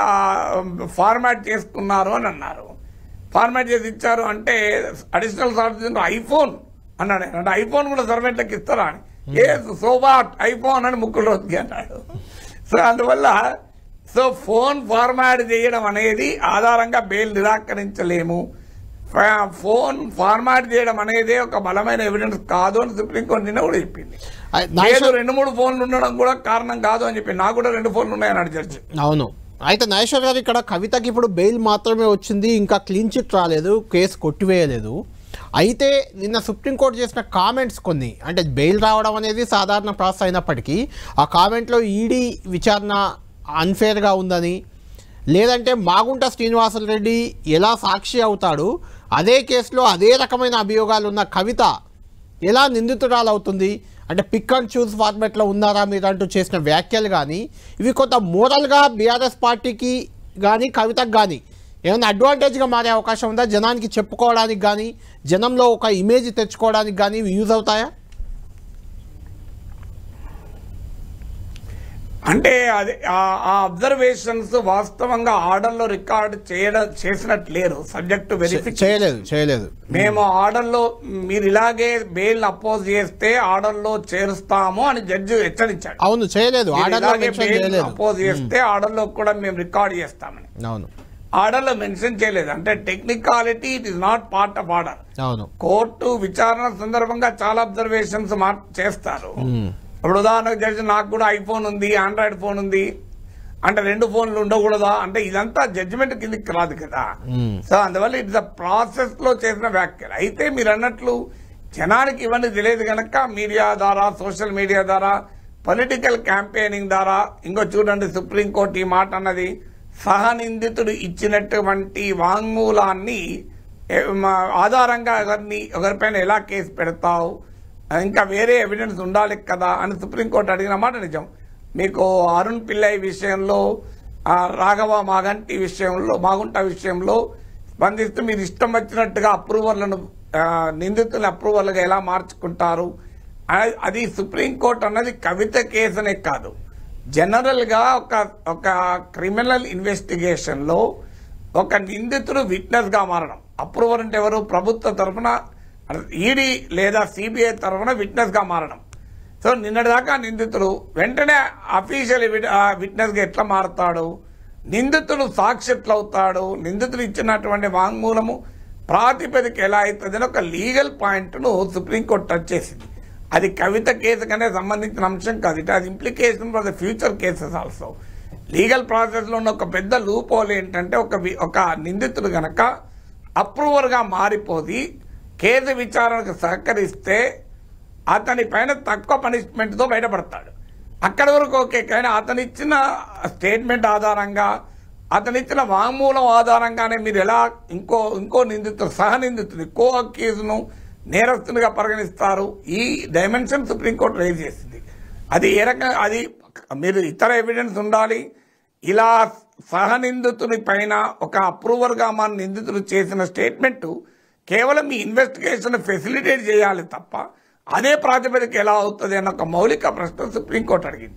ఫార్మాట్ చేసుకున్నారు అని అన్నారు ఫార్మాట్ చేసి ఇచ్చారు అంటే అడిషనల్ సార్జెంట్ ఐఫోన్ అన్నాడు అంటే ఐఫోన్ కూడా సర్వెంట్లకు ఇస్తారా అని ఏ సోబాట్ ఐఫోన్ అని ముక్కుల రోజుకి అన్నాడు సో అందువల్ల సో ఫోన్ ఫార్మాట్ చేయడం అనేది ఆధారంగా బెయిల్ నిరాకరించలేము ఫ- ఫోన్ ఫార్మాట్ చేయడం అనేది ఒక బలమైన ఎవిడెన్స్ కాదు అని సుప్రీంకోర్టు నిన్న కూడా చెప్పింది అయ్ లేదు నాగేశ్వర్ రెండు మూడు ఫోన్లు ఉండడం కూడా కారణం కాదు అని చెప్పి నాకు కూడా రెండు ఫోన్లు ఉన్నాయన్నాడు జడ్జి అవును అయితే నాగేశ్వర్ గారు ఇక్కడ కవితకి ఇప్పుడు బెయిల్ మాత్రమే వచ్చింది ఇంకా క్లీన్ చిట్ రాలేదు కేసు కొట్టివేయలేదు అయితే నిన్న సుప్రీంకోర్టు చేసిన కామెంట్స్ కొన్ని అంటే బెయిల్ రావడం అనేది సాధారణ ప్రాసెస్ అయినప్పటికీ ఆ కామెంట్లో ఈడీ విచారణ అన్ఫేర్గా ఉందని లేదంటే మాగుంట శ్రీనివాసులు రెడ్డి ఎలా సాక్షి అవుతాడు అదే కేసులో అదే రకమైన అభియోగాలు ఉన్న కవిత ఎలా నిందితురాలు అవుతుంది అంటే పిక్ అండ్ చూస్ ఫార్మెట్లో ఉన్నారా మీరు అంటూ చేసిన వ్యాఖ్యలు కానీ ఇవి కొంత మోరల్గా బీఆర్ఎస్ పార్టీకి కానీ కవితకు కానీ ఏమైనా అడ్వాంటేజ్గా మారే అవకాశం ఉందా జనానికి చెప్పుకోవడానికి కానీ జనంలో ఒక ఇమేజ్ తెచ్చుకోవడానికి కానీ ఇవి యూజ్ అవుతాయా అంటే అది ఆ- ఆ అబ్జర్వేషన్స్ వాస్తవంగా ఆర్డర్లో రికార్డ్ చేయడం చేసినట్టు లేరు సబ్జెక్ట్ వెరిఫికేషన్ చేయలేదు చేయలేదు మేము ఆర్డర్లో మీరు ఇలాగే బెయిల్ అపోజ్ చేస్తే ఆర్డర్లో చేరుస్తాము అని జడ్జి హెచ్చరించాడు అవును చేయలేదు మీరు ఆర్డర్లో ఇలాగే మెన్షన్ బెయిల్ చేయలేదు అపోజ్ చేస్తే ఆర్డర్లో కూడా మేము రికార్డ్ చేస్తామని అవును ఆర్డర్లో మెన్షన్ చేయలేదు అంటే technicality it is not part of order అవును కోర్టు విచారణ సందర్భంగా చాలా అబ్జర్వేషన్స్ చేస్తారు ఇప్పుడు ఉదాహరణకు జడ్జి నాకు కూడా ఐఫోన్ ఉంది ఆండ్రాయిడ్ ఫోన్ ఉంది అంటే రెండు ఫోన్లు ఉండకూడదా అంటే ఇదంతా జడ్జిమెంట్ కిందకి రాదు కదా మ్మ్. సో అందువల్ల ఇట్స్ ప్రాసెస్ లో చేసిన వ్యాఖ్యలు అయితే మీరు అన్నట్లు జనానికి ఇవన్నీ తెలియదు కనుక మీడియా ద్వారా సోషల్ మీడియా ద్వారా పొలిటికల్ క్యాంపెయినింగ్ ద్వారా ఇంకో చూడండి సుప్రీంకోర్టు ఈ మాట అన్నది సహనిందితుడు ఇచ్చినటువంటి వాంగ్మూలాన్ని ఏ, మా- ఆధారంగా ఎవరిని ఎవరిపైన ఎలా కేసు పెడతావు ఇంకా వేరే ఎవిడెన్స్ ఉండాలి కదా అని సుప్రీంకోర్టు అడిగిన మాట నిజం మీకు అరుణ్ పిల్లై విషయంలో ఆ, రాఘవ మాగంటి విషయంలో మాగుంట విషయంలో స్పందిస్తూ మీరు ఇష్టం వచ్చినట్టుగా అప్రూవర్లను నిందితుల అప్రూవర్లుగా ఎలా మార్చుకుంటారు అ- అది సుప్రీంకోర్టు అన్నది కవిత కేసు అనే కాదు జనరల్ గా ఒక ఒక క్రిమినల్ ఇన్వెస్టిగేషన్ లో ఒక నిందితుడు విట్నెస్ గా మారడం అప్రూవర్ అంటే ఎవరు ప్రభుత్వ తరఫున ఈడీ లేదా సిబిఐ తరఫున విట్నెస్ గా మారడం సో నిన్నటిదాకా నిందితుడు వెంటనే అఫీషియల్ విట్నెస్ గా ఎట్లా మారుతాడు నిందితుడు సాక్షి ఎట్లా అవుతాడు నిందితుడు ఇచ్చినటువంటి వాంగ్మూలము ప్రాతిపదిక ఎలా అవుతుంది అని ఒక లీగల్ పాయింట్ ను సుప్రీంకోర్టు టచ్ చేసింది అది కవిత కేసు కనే సంబంధించిన అంశం కాదు it has implication for the future cases also legal process లో ఉన్న ఒక పెద్ద లూప్ హోల్ ఏంటంటే ఒక వి- ఒక నిందితుడు గనక అప్రూవర్ గా మారిపోయి కేసు విచారణకు సహకరిస్తే అతని పైన తక్కువ పనిష్మెంట్ తో బయటపడతాడు అక్కడి వరకు ఓకే కానీ అతను ఇచ్చిన స్టేట్మెంట్ ఆధారంగా అతను ఇచ్చిన వాంగ్మూలం ఆధారంగానే మీరు ఎలా ఇంకో ఇంకో నిందితుడు సహ నిందితుడు కో అక్యూజ్ను నేరస్తునిగా పరిగణిస్తారు ఈ డైమెన్షన్ సుప్రీంకోర్టు రైజ్ చేసింది అది ఏ రకంగా అది మీరు ఇతర ఎవిడెన్స్ ఉండాలి ఇలా సహనిందితుని పైన ఒక అప్రూవర్ గా మన నిందితుడు చేసిన స్టేట్మెంట్ కేవలం ఈ ఇన్వెస్టిగేషన్ ఫెసిలిటేట్ చేయాలి తప్ప అదే ప్రాతిపదిక ఎలా అవుతుంది అన్న ఒక మౌలిక ప్రశ్న సుప్రీంకోర్టు అడిగింది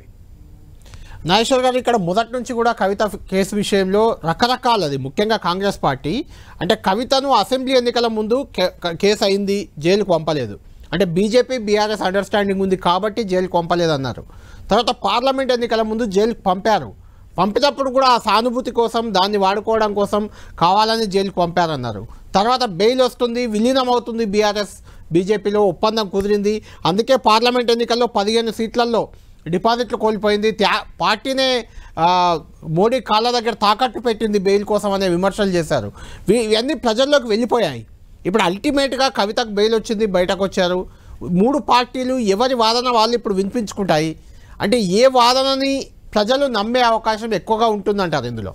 నాగేశ్వర్ గారు ఇక్కడ మొదటి నుంచి కూడా కవిత కేసు విషయంలో రకరకాలది ముఖ్యంగా కాంగ్రెస్ పార్టీ అంటే కవితను అసెంబ్లీ ఎన్నికల ముందు కే- క- కేసు అయింది జైలుకు పంపలేదు అంటే బీజేపీ బీఆర్ఎస్ అండర్స్టాండింగ్ ఉంది కాబట్టి జైలుకు పంపలేదు అన్నారు తర్వాత పార్లమెంట్ ఎన్నికల ముందు జైలుకు పంపారు పంపినప్పుడు కూడా ఆ సానుభూతి కోసం దాన్ని వాడుకోవడం కోసం కావాలని జైలుకు పంపారన్నారు తర్వాత బెయిల్ వస్తుంది విలీనం అవుతుంది బీఆర్ఎస్ బీజేపీలో ఒప్పందం కుదిరింది అందుకే పార్లమెంట్ ఎన్నికల్లో పదిహేను సీట్లలో డిపాజిట్లు కోల్పోయింది త్యా పార్టీనే ఆ, మోడీ కాళ్ళ దగ్గర తాకట్టు పెట్టింది బెయిల్ కోసం అనే విమర్శలు చేశారు వీ- ఇవన్నీ ప్రజల్లోకి వెళ్ళిపోయాయి ఇప్పుడు అల్టిమేట్గా కవితకు బెయిల్ వచ్చింది బయటకు వచ్చారు మూడు పార్టీలు ఎవరి వాదన వాళ్ళు ఇప్పుడు వినిపించుకుంటాయి అంటే ఏ వాదనని ప్రజలు నమ్మే అవకాశం ఎక్కువగా ఉంటుందంటారు ఇందులో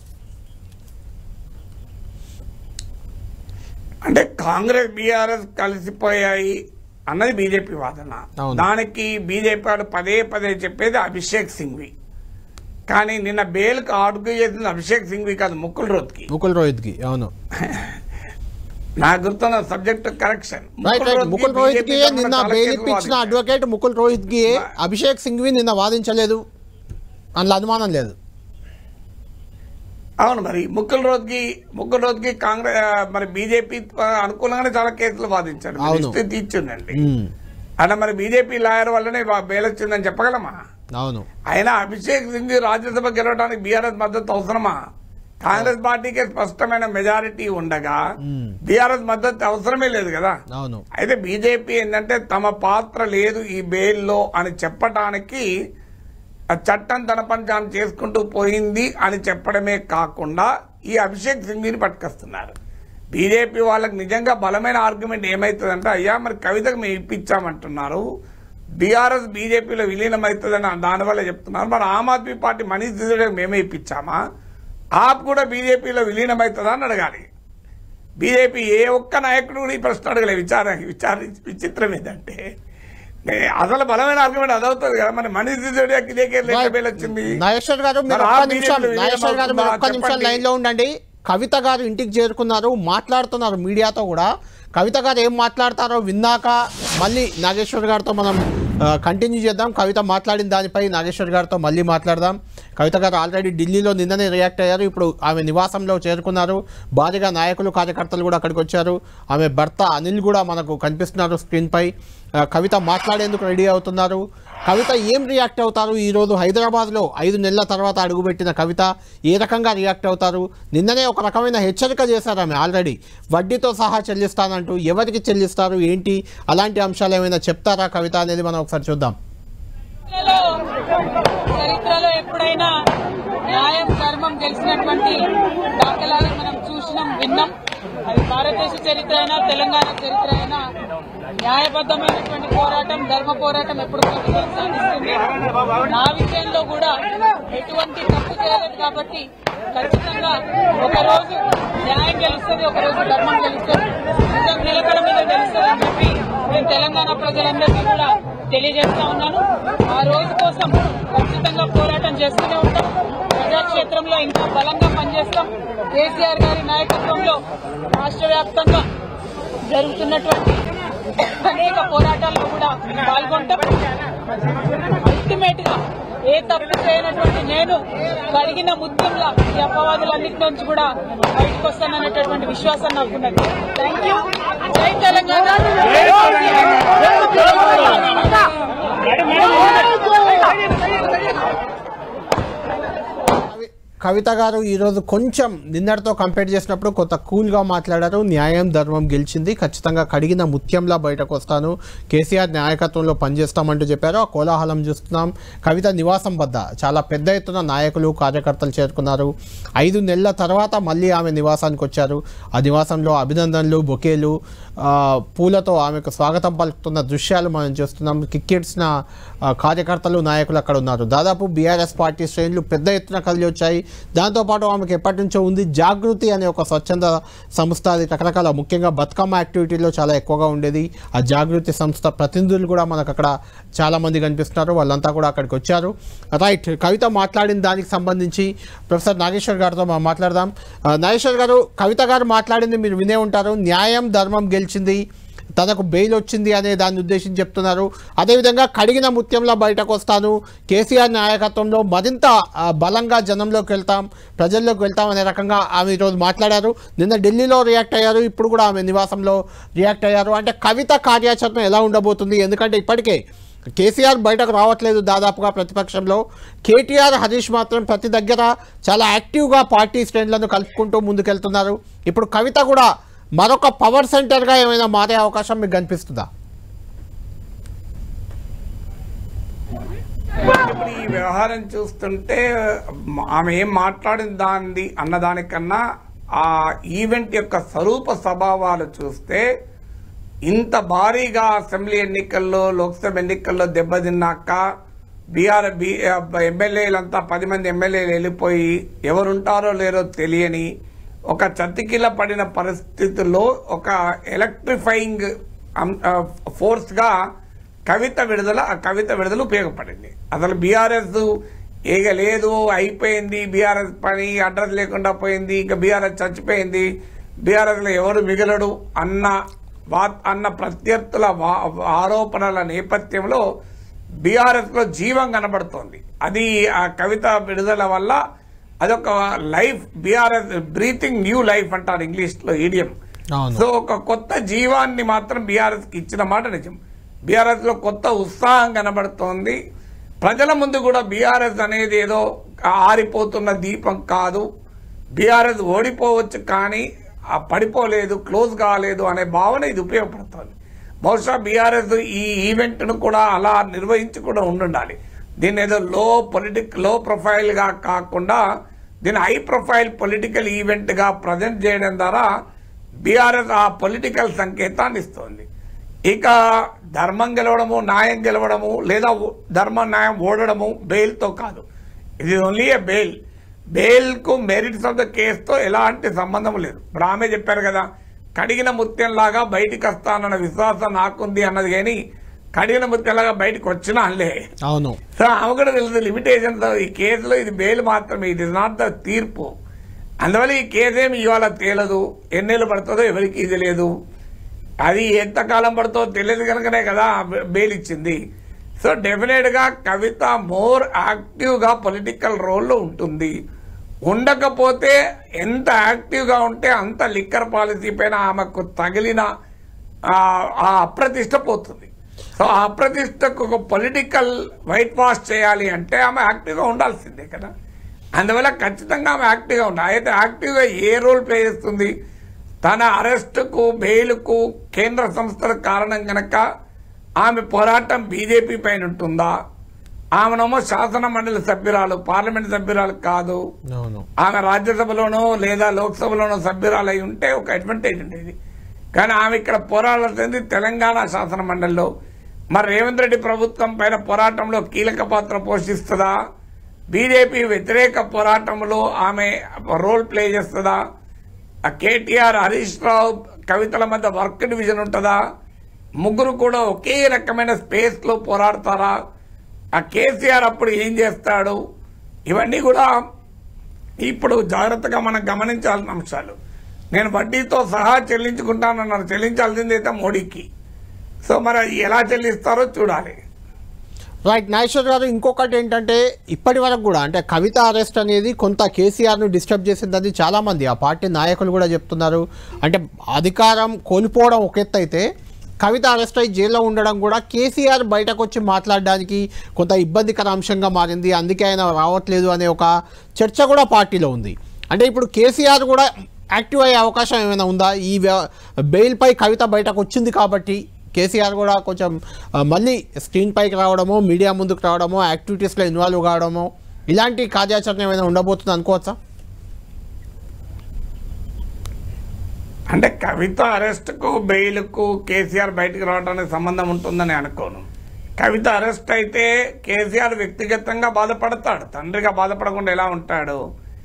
అంటే కాంగ్రెస్ బీఆర్ఎస్ కలిసిపోయాయి అన్నది బీజేపీ వాదన అవును. దానికి బీజేపీ వాడు పదే పదే చెప్పేది అభిషేక్ సింఘ్వి కానీ నిన్న బెయిల్కి ఆర్గ్యూ చేసింది అభిషేక్ సింఘ్వి కాదు ముకుల్ రోత్కి ముకుల్ రోహిత్కి అవును నాకు గుర్తున్న subject correction right right Mukul రోహిత్కి నిన్న బెయిల్ ఇప్పించిన అడ్వకేట్ ముకుల్ రోహిత్కి అభిషేక్ సింఘ్వి నిన్న వాదించలేదు అందులో అనుమానం లేదు అవును మరి ముకుల్ రోత్కి ముకుల్ రోత్కి కాంగ్రెస్ ఆ, మరి బీజేపీ అనుకూలంగానే చాలా కేసులు వాదించాడు అవును. లిస్ట్ తీర్చుండండి ఉమ్, అలా మరి బీజేపీ లాయర్ వల్లనే వా- బెయిల్ వచ్చిందని చెప్పగలమా అవును అయినా అభిషేక్ సింగ్ రాజ్యసభ గెలవడానికి బీఆర్ఎస్ మద్దతు అవసరమా కాంగ్రెస్ పార్టీకి స్పష్టమైన మెజారిటీ ఉండగా బీఆర్ఎస్ మద్దతు అవసరమే లేదు కదా అవును అయితే బీజేపీ ఏంటంటే తమ పాత్ర లేదు ఈ బెయిల్లో అని చెప్పటానికి ఆ చట్టం తన పని తాను చేసుకుంటూ పోయింది అని చెప్పడమే కాకుండా ఈ అభిషేక్ సింఘ్ని పట్టుకొస్తున్నారు బీజేపీ వాళ్ళకి నిజంగా బలమైన ఆర్గ్యుమెంట్ ఏమవుతుందంటే అయ్యా మరి కవితకు మేము ఇప్పించామంటున్నారు బీఆర్ఎస్ బీజేపీలో విలీనమవుతుందని దానివల్ల చెప్తున్నారు మరి ఆమ్ ఆద్మీ పార్టీ మనీష్ సిసోడియాకి మేమే ఇప్పించామా ఆప్ కూడా బీజేపీలో విలీనమవుతుందా అని అడగాలి బీజేపీ ఏ ఒక్క నాయకుడు కూడా ఈ ప్రశ్న అడగలే విచార విచార విచిత్రం ఏంటంటే నే- అసలు బలమైన ఆర్గ్యుమెంట్ అదవుతుంది కదా మరి మనీష్ సిసోడియాకి ఇదే కేసు లెక్క బెయిల్ వచ్చింది నాగేశ్వర్ గారు మీరు మరి ఒక్క ఆ నిమిషం బీజేపీలో నాగేశ్వర్ గారు మీరు ఒక్క చెప్పండి. నిమిషం లైన్ లో ఉండండి కవిత గారు ఇంటికి చేరుకున్నారు మాట్లాడుతున్నారు మీడియాతో కూడా కవిత గారు ఏం మాట్లాడతారో విన్నాక మళ్ళీ నాగేశ్వర్ గారితో మనం కంటిన్యూ చేద్దాం కవిత మాట్లాడిన దానిపై నాగేశ్వర్ గారితో మళ్ళీ మాట్లాడదాం కవిత గారు ఆల్రెడీ ఢిల్లీలో నిన్ననే రియాక్ట్ అయ్యారు ఇప్పుడు ఆమె నివాసంలో చేరుకున్నారు భారీగా నాయకులు కార్యకర్తలు కూడా అక్కడికి వచ్చారు ఆమె భర్త అనిల్ కూడా మనకు కనిపిస్తున్నారు స్క్రీన్పై ఆ, కవిత మాట్లాడేందుకు రెడీ అవుతున్నారు కవిత ఏం రియాక్ట్ అవుతారు ఈరోజు హైదరాబాద్లో ఐదు నెలల తర్వాత అడుగుపెట్టిన కవిత ఏ రకంగా రియాక్ట్ అవుతారు నిన్ననే ఒక రకమైన హెచ్చరిక చేశారు ఆమె ఆల్రెడీ వడ్డీతో సహా చెల్లిస్తానంటూ ఎవరికి చెల్లిస్తారు ఏంటి అలాంటి అంశాలు ఏమైనా చెప్తారా కవిత అనేది మనం ఒకసారి చూద్దాం చరిత్రలో చరిత్రలో ఎప్పుడైనా న్యాయం ధర్మం గెలిచినటువంటి దాఖలాలు మనం చూసినాం విన్నాం అది భారతదేశ చరిత్ర అయినా తెలంగాణ చరిత్ర అయినా న్యాయబద్ధమైనటువంటి పోరాటం ధర్మ పోరాటం ఎప్పుడు ప్రభుత్వం సాధిస్తుంది నా విషయంలో కూడా ఎటువంటి తప్పు చేయలేదు కాబట్టి ఖచ్చితంగా ఒక రోజు న్యాయం గెలుస్తుంది ఒక రోజు ధర్మం గెలుస్తుంది నిజం నిలకడ మీద గెలుస్తుంది అని చెప్పి నేను తెలంగాణ ప్రజలందరికీ కూడా తెలియజేస్తా ఉన్నాను ఆ రోజు కోసం ఖచ్చితంగా పోరాటం చేస్తూనే ఉంటాం ప్రజాక్షేత్రంలో ఇంకా బలంగా పనిచేస్తాం కేసీఆర్ గారి నాయకత్వంలో రాష్ట్ర వ్యాప్తంగా జరుగుతున్నటువంటి అనేక పోరాటాల్లో కూడా పాల్గొంటాం అల్టిమేట్ గా ఏ తప్పు చేయనటువంటి నేను కడిగిన ముత్యంలా ఈ అపవాదులన్నిటి నుంచి కూడా బయటకు వస్తాననేటటువంటి విశ్వాసం నాకున్నది థ్యాంక్ యూ జై తెలంగాణ కవి- కవిత గారు ఈరోజు కొంచెం నిన్నటితో కంపేర్ చేసినప్పుడు కొంత కూల్గా మాట్లాడారు న్యాయం ధర్మం గెలిచింది ఖచ్చితంగా కడిగిన ముత్యంలా బయటకు వస్తాను కేసీఆర్ నాయకత్వంలో పనిచేస్తామంటూ చెప్పారు ఆ కోలాహలం చూస్తున్నాం కవిత నివాసం వద్ద చాలా పెద్ద ఎత్తున నాయకులు కార్యకర్తలు చేరుకున్నారు ఐదు నెలల తర్వాత మళ్ళీ ఆమె నివాసానికి వచ్చారు ఆ నివాసంలో అభినందనలు బొకేలు ఆ, పూలతో ఆమెకు స్వాగతం పలుకుతున్న దృశ్యాలు మనం చూస్తున్నాం కిక్కిడ్చిన ఆ, కార్యకర్తలు నాయకులు అక్కడ ఉన్నారు దాదాపు బీఆర్ఎస్ పార్టీ శ్రేణులు పెద్ద ఎత్తున కదిలి వచ్చాయి దాంతోపాటు ఆమెకు ఎప్పటి నుంచో ఉంది జాగృతి అనే ఒక స్వచ్ఛంద సంస్థ అది రకరకాల ముఖ్యంగా బతుకమ్మ యాక్టివిటీలో చాలా ఎక్కువగా ఉండేది ఆ జాగృతి సంస్థ ప్రతినిధులు కూడా మనకు అక్కడ చాలామంది కనిపిస్తున్నారు వాళ్ళంతా కూడా అక్కడికి వచ్చారు రైట్ కవిత మాట్లాడిన దానికి సంబంధించి ప్రొఫెసర్ నాగేశ్వర్ గారితో మనం మాట్లాడదాం ఆ, నాగేశ్వర్ గారు కవిత గారు మాట్లాడింది మీరు వినే ఉంటారు న్యాయం ధర్మం గెలిచింది తనకు బెయిల్ వచ్చింది అనే దాన్ని ఉద్దేశించి చెప్తున్నారు అదేవిధంగా కడిగిన ముత్యంలో బయటకు వస్తాను కేసీఆర్ నాయకత్వంలో మరింత ఆ, బలంగా జనంలోకి వెళ్తాం ప్రజల్లోకి వెళ్తాం అనే రకంగా ఆమె ఈరోజు మాట్లాడారు నిన్న ఢిల్లీలో రియాక్ట్ అయ్యారు ఇప్పుడు కూడా ఆమె నివాసంలో రియాక్ట్ అయ్యారు అంటే కవిత కార్యాచరణ ఎలా ఉండబోతుంది ఎందుకంటే ఇప్పటికే కేసీఆర్ బయటకు రావట్లేదు దాదాపుగా ప్రతిపక్షంలో కేటీఆర్ హరీష్ మాత్రం ప్రతి దగ్గర చాలా యాక్టివ్గా పార్టీ శ్రేణులను కలుపుకుంటూ ముందుకెళ్తున్నారు ఇప్పుడు కవిత కూడా మరొక పవర్ సెంటర్గా ఏమైనా మారే అవకాశం మీకు కనిపిస్తుందా ఇప్పుడు ఈ వ్యవహారం చూస్తుంటే మ- ఆమె ఏం మాట్లాడిన దాన్ని అన్నదానికన్నా ఆ ఈవెంట్ యొక్క స్వరూప స్వభావాలు చూస్తే ఇంత భారీగా అసెంబ్లీ ఎన్నికల్లో లోక్సభ ఎన్నికల్లో దెబ్బతిన్నాక బీఆర్ బి ఎమ్మెల్యేలంతా పది మంది ఎమ్మెల్యేలు వెళ్ళిపోయి ఎవరుంటారో లేరో తెలియని ఒక చతికిల పడిన పరిస్థితుల్లో ఒక ఎలక్ట్రిఫైయింగ్ ఫోర్స్ గా కవిత విడుదల ఆ కవిత విడుదల ఉపయోగపడింది అసలు బీఆర్ఎస్ ఏగ లేదు అయిపోయింది బీఆర్ఎస్ పని అడ్రస్ లేకుండా పోయింది ఇంకా బీఆర్ఎస్ చచ్చిపోయింది బీఆర్ఎస్ లో ఎవరు మిగలడు అన్న వా- అన్న ప్రత్యర్థుల వా- ఆరోపణల నేపథ్యంలో బీఆర్ఎస్ లో జీవం కనబడుతోంది అది ఆ కవిత విడుదల వల్ల అదొక life BRS breathing new life అంటారు ఇంగ్లీష్ లో ఈడియం అవును. సో ఒక కొత్త జీవాన్ని మాత్రం బీఆర్ఎస్ కి ఇచ్చిన మాట నిజం బీఆర్ఎస్ లో కొత్త ఉత్సాహం కనబడుతోంది ప్రజల ముందు కూడా బీఆర్ఎస్ అనేది ఏదో ఆరిపోతున్న దీపం కాదు బీఆర్ఎస్ ఓడిపోవచ్చు కానీ ఆ పడిపోలేదు క్లోజ్ కాలేదు అనే భావన ఇది ఉపయోగపడుతుంది బహుశా బీఆర్ఎస్ ఈ ఈవెంట్ను కూడా అలా నిర్వహించి కూడా ఉండాలి దీన్ని ఏదో లో పొలిటిక్ లో ప్రొఫైల్గా కాకుండా దీన్ని హై ప్రొఫైల్ పొలిటికల్ ఈవెంట్గా ప్రజెంట్ చేయడం ద్వారా బీఆర్ఎస్ ఆ పొలిటికల్ సంకేతాన్ని ఇస్తోంది ఇక ధర్మం గెలవడము న్యాయం గెలవడము లేదా ఓ- ధర్మం న్యాయం ఓడడము బెయిల్తో కాదు ఇది ఓన్లీ ఏ బెయిల్ బెయిల్కు మెరిట్స్ ఆఫ్ ద కేసుతో ఎలాంటి సంబంధం లేదు ఇప్పుడు ఆమె చెప్పారు కదా కడిగిన ముత్యంలాగా బయటికి వస్తానన్న విశ్వాసం నాకుంది అన్నది కానీ కడిగిన ముత్యంలాగా బయటికి వచ్చినా అనలే అవును సో ఆమె కూడా తెలుసు లిమిటేషన్స్ ఈ కేసులో ఇది బెయిల్ మాత్రమే ఇట్ ఇస్ నాట్ ద తీర్పు అందువల్ల ఈ కేసు ఏమి ఇవాళ తేలదు ఎన్నేళ్ళు పడుతుందో ఎవరికి ఇది లేదు అది ఎంతకాలం పడుతుందో తెలియదు కనుకనే కదా బె- బెయిల్ ఇచ్చింది సో డెఫినెట్ గా కవిత మోర్ యాక్టివ్ గా పొలిటికల్ రోల్లో ఉంటుంది ఉండకపోతే ఎంత యాక్టివ్ గా ఉంటే అంత లిక్కర్ పాలసీ పైన ఆమెకు తగిలిన ఆ ఆ అప్రతిష్ట పోతుంది సో ఆ అప్రతిష్టకు ఒక పొలిటికల్ వైట్ వాష్ చేయాలి అంటే ఆమె యాక్టివ్గా ఉండాల్సిందే కదా అందువల్ల ఖచ్చితంగా ఆమె యాక్టివ్గా ఉండాలి అయితే యాక్టివ్గా ఏ రోల్ ప్లే చేస్తుంది తన అరెస్టుకు బెయిల్కు కేంద్ర సంస్థల కారణం కనుక ఆమె పోరాటం బీజేపీ పైన ఉంటుందా ఆమెనేమో శాసన మండలి సభ్యురాలు పార్లమెంట్ సభ్యురాలు కాదు అవును ఆమె రాజ్యసభలోనో లేదా లోక్సభలోనో సభ్యురాలై ఉంటే ఒక అడ్వాంటేజ్ ఉండేది కానీ ఆమె ఇక్కడ పోరాడాల్సింది తెలంగాణ శాసన మండలిలో మరి రేవంత్ రెడ్డి ప్రభుత్వం పైన పోరాటంలో కీలక పాత్ర పోషిస్తుందా బీజేపీ వ్యతిరేక పోరాటంలో ఆమె రోల్ ప్లే చేస్తుందా ఆ కేటీఆర్ హరీష్ రావు కవితల మధ్య వర్క్ డివిజన్ ఉంటుందా ముగ్గురు కూడా ఒకే రకమైన స్పేస్ లో పోరాడతారా ఆ కేసీఆర్ అప్పుడు ఏం చేస్తాడు ఇవన్నీ కూడా ఇప్పుడు జాగ్రత్తగా మనం గమనించాల్సిన అంశాలు నేను వడ్డీతో సహా చెల్లించుకుంటానన్నారు చెల్లించాల్సింది అయితే మోడీకి సో మరి అది ఎలా చెల్లిస్తారో చూడాలి రైట్ నాగేశ్వర్ గారు ఇంకొకటి ఏంటంటే ఇప్పటి వరకు కూడా అంటే కవిత అరెస్ట్ అనేది కొంత కేసీఆర్ను డిస్టర్బ్ చేసిందని చాలామంది ఆ పార్టీ నాయకులు కూడా చెప్తున్నారు అంటే అధికారం కోల్పోవడం ఒక ఎత్తు అయితే కవిత అరెస్ట్ అయి జైల్లో ఉండడం కూడా కేసీఆర్ బయటకు వచ్చి మాట్లాడడానికి కొంత ఇబ్బందికర అంశంగా మారింది అందుకే ఆయన రావట్లేదు అనే ఒక చర్చ కూడా పార్టీలో ఉంది అంటే ఇప్పుడు కేసీఆర్ కూడా యాక్టివ్ అయ్యే అవకాశం ఏమైనా ఉందా ఈ వ్య- బెయిల్పై కవిత బయటకు వచ్చింది కాబట్టి కేసీఆర్ కూడా కొంచెం ఆ, మళ్ళీ స్క్రీన్ పైకి రావడమో మీడియా ముందుకు రావడమో యాక్టివిటీస్లో ఇన్వాల్వ్ కావడమో ఇలాంటి కార్యాచరణ ఏమైనా ఉండబోతుంది అనుకోవచ్చా అంటే కవిత అరెస్ట్కు బెయిల్కు కేసీఆర్ బయటకు రావడానికి సంబంధం ఉంటుందని అనుకోను కవిత అరెస్ట్ అయితే కేసీఆర్ వ్యక్తిగతంగా బాధపడతాడు తండ్రిగా బాధపడకుండా ఎలా ఉంటాడు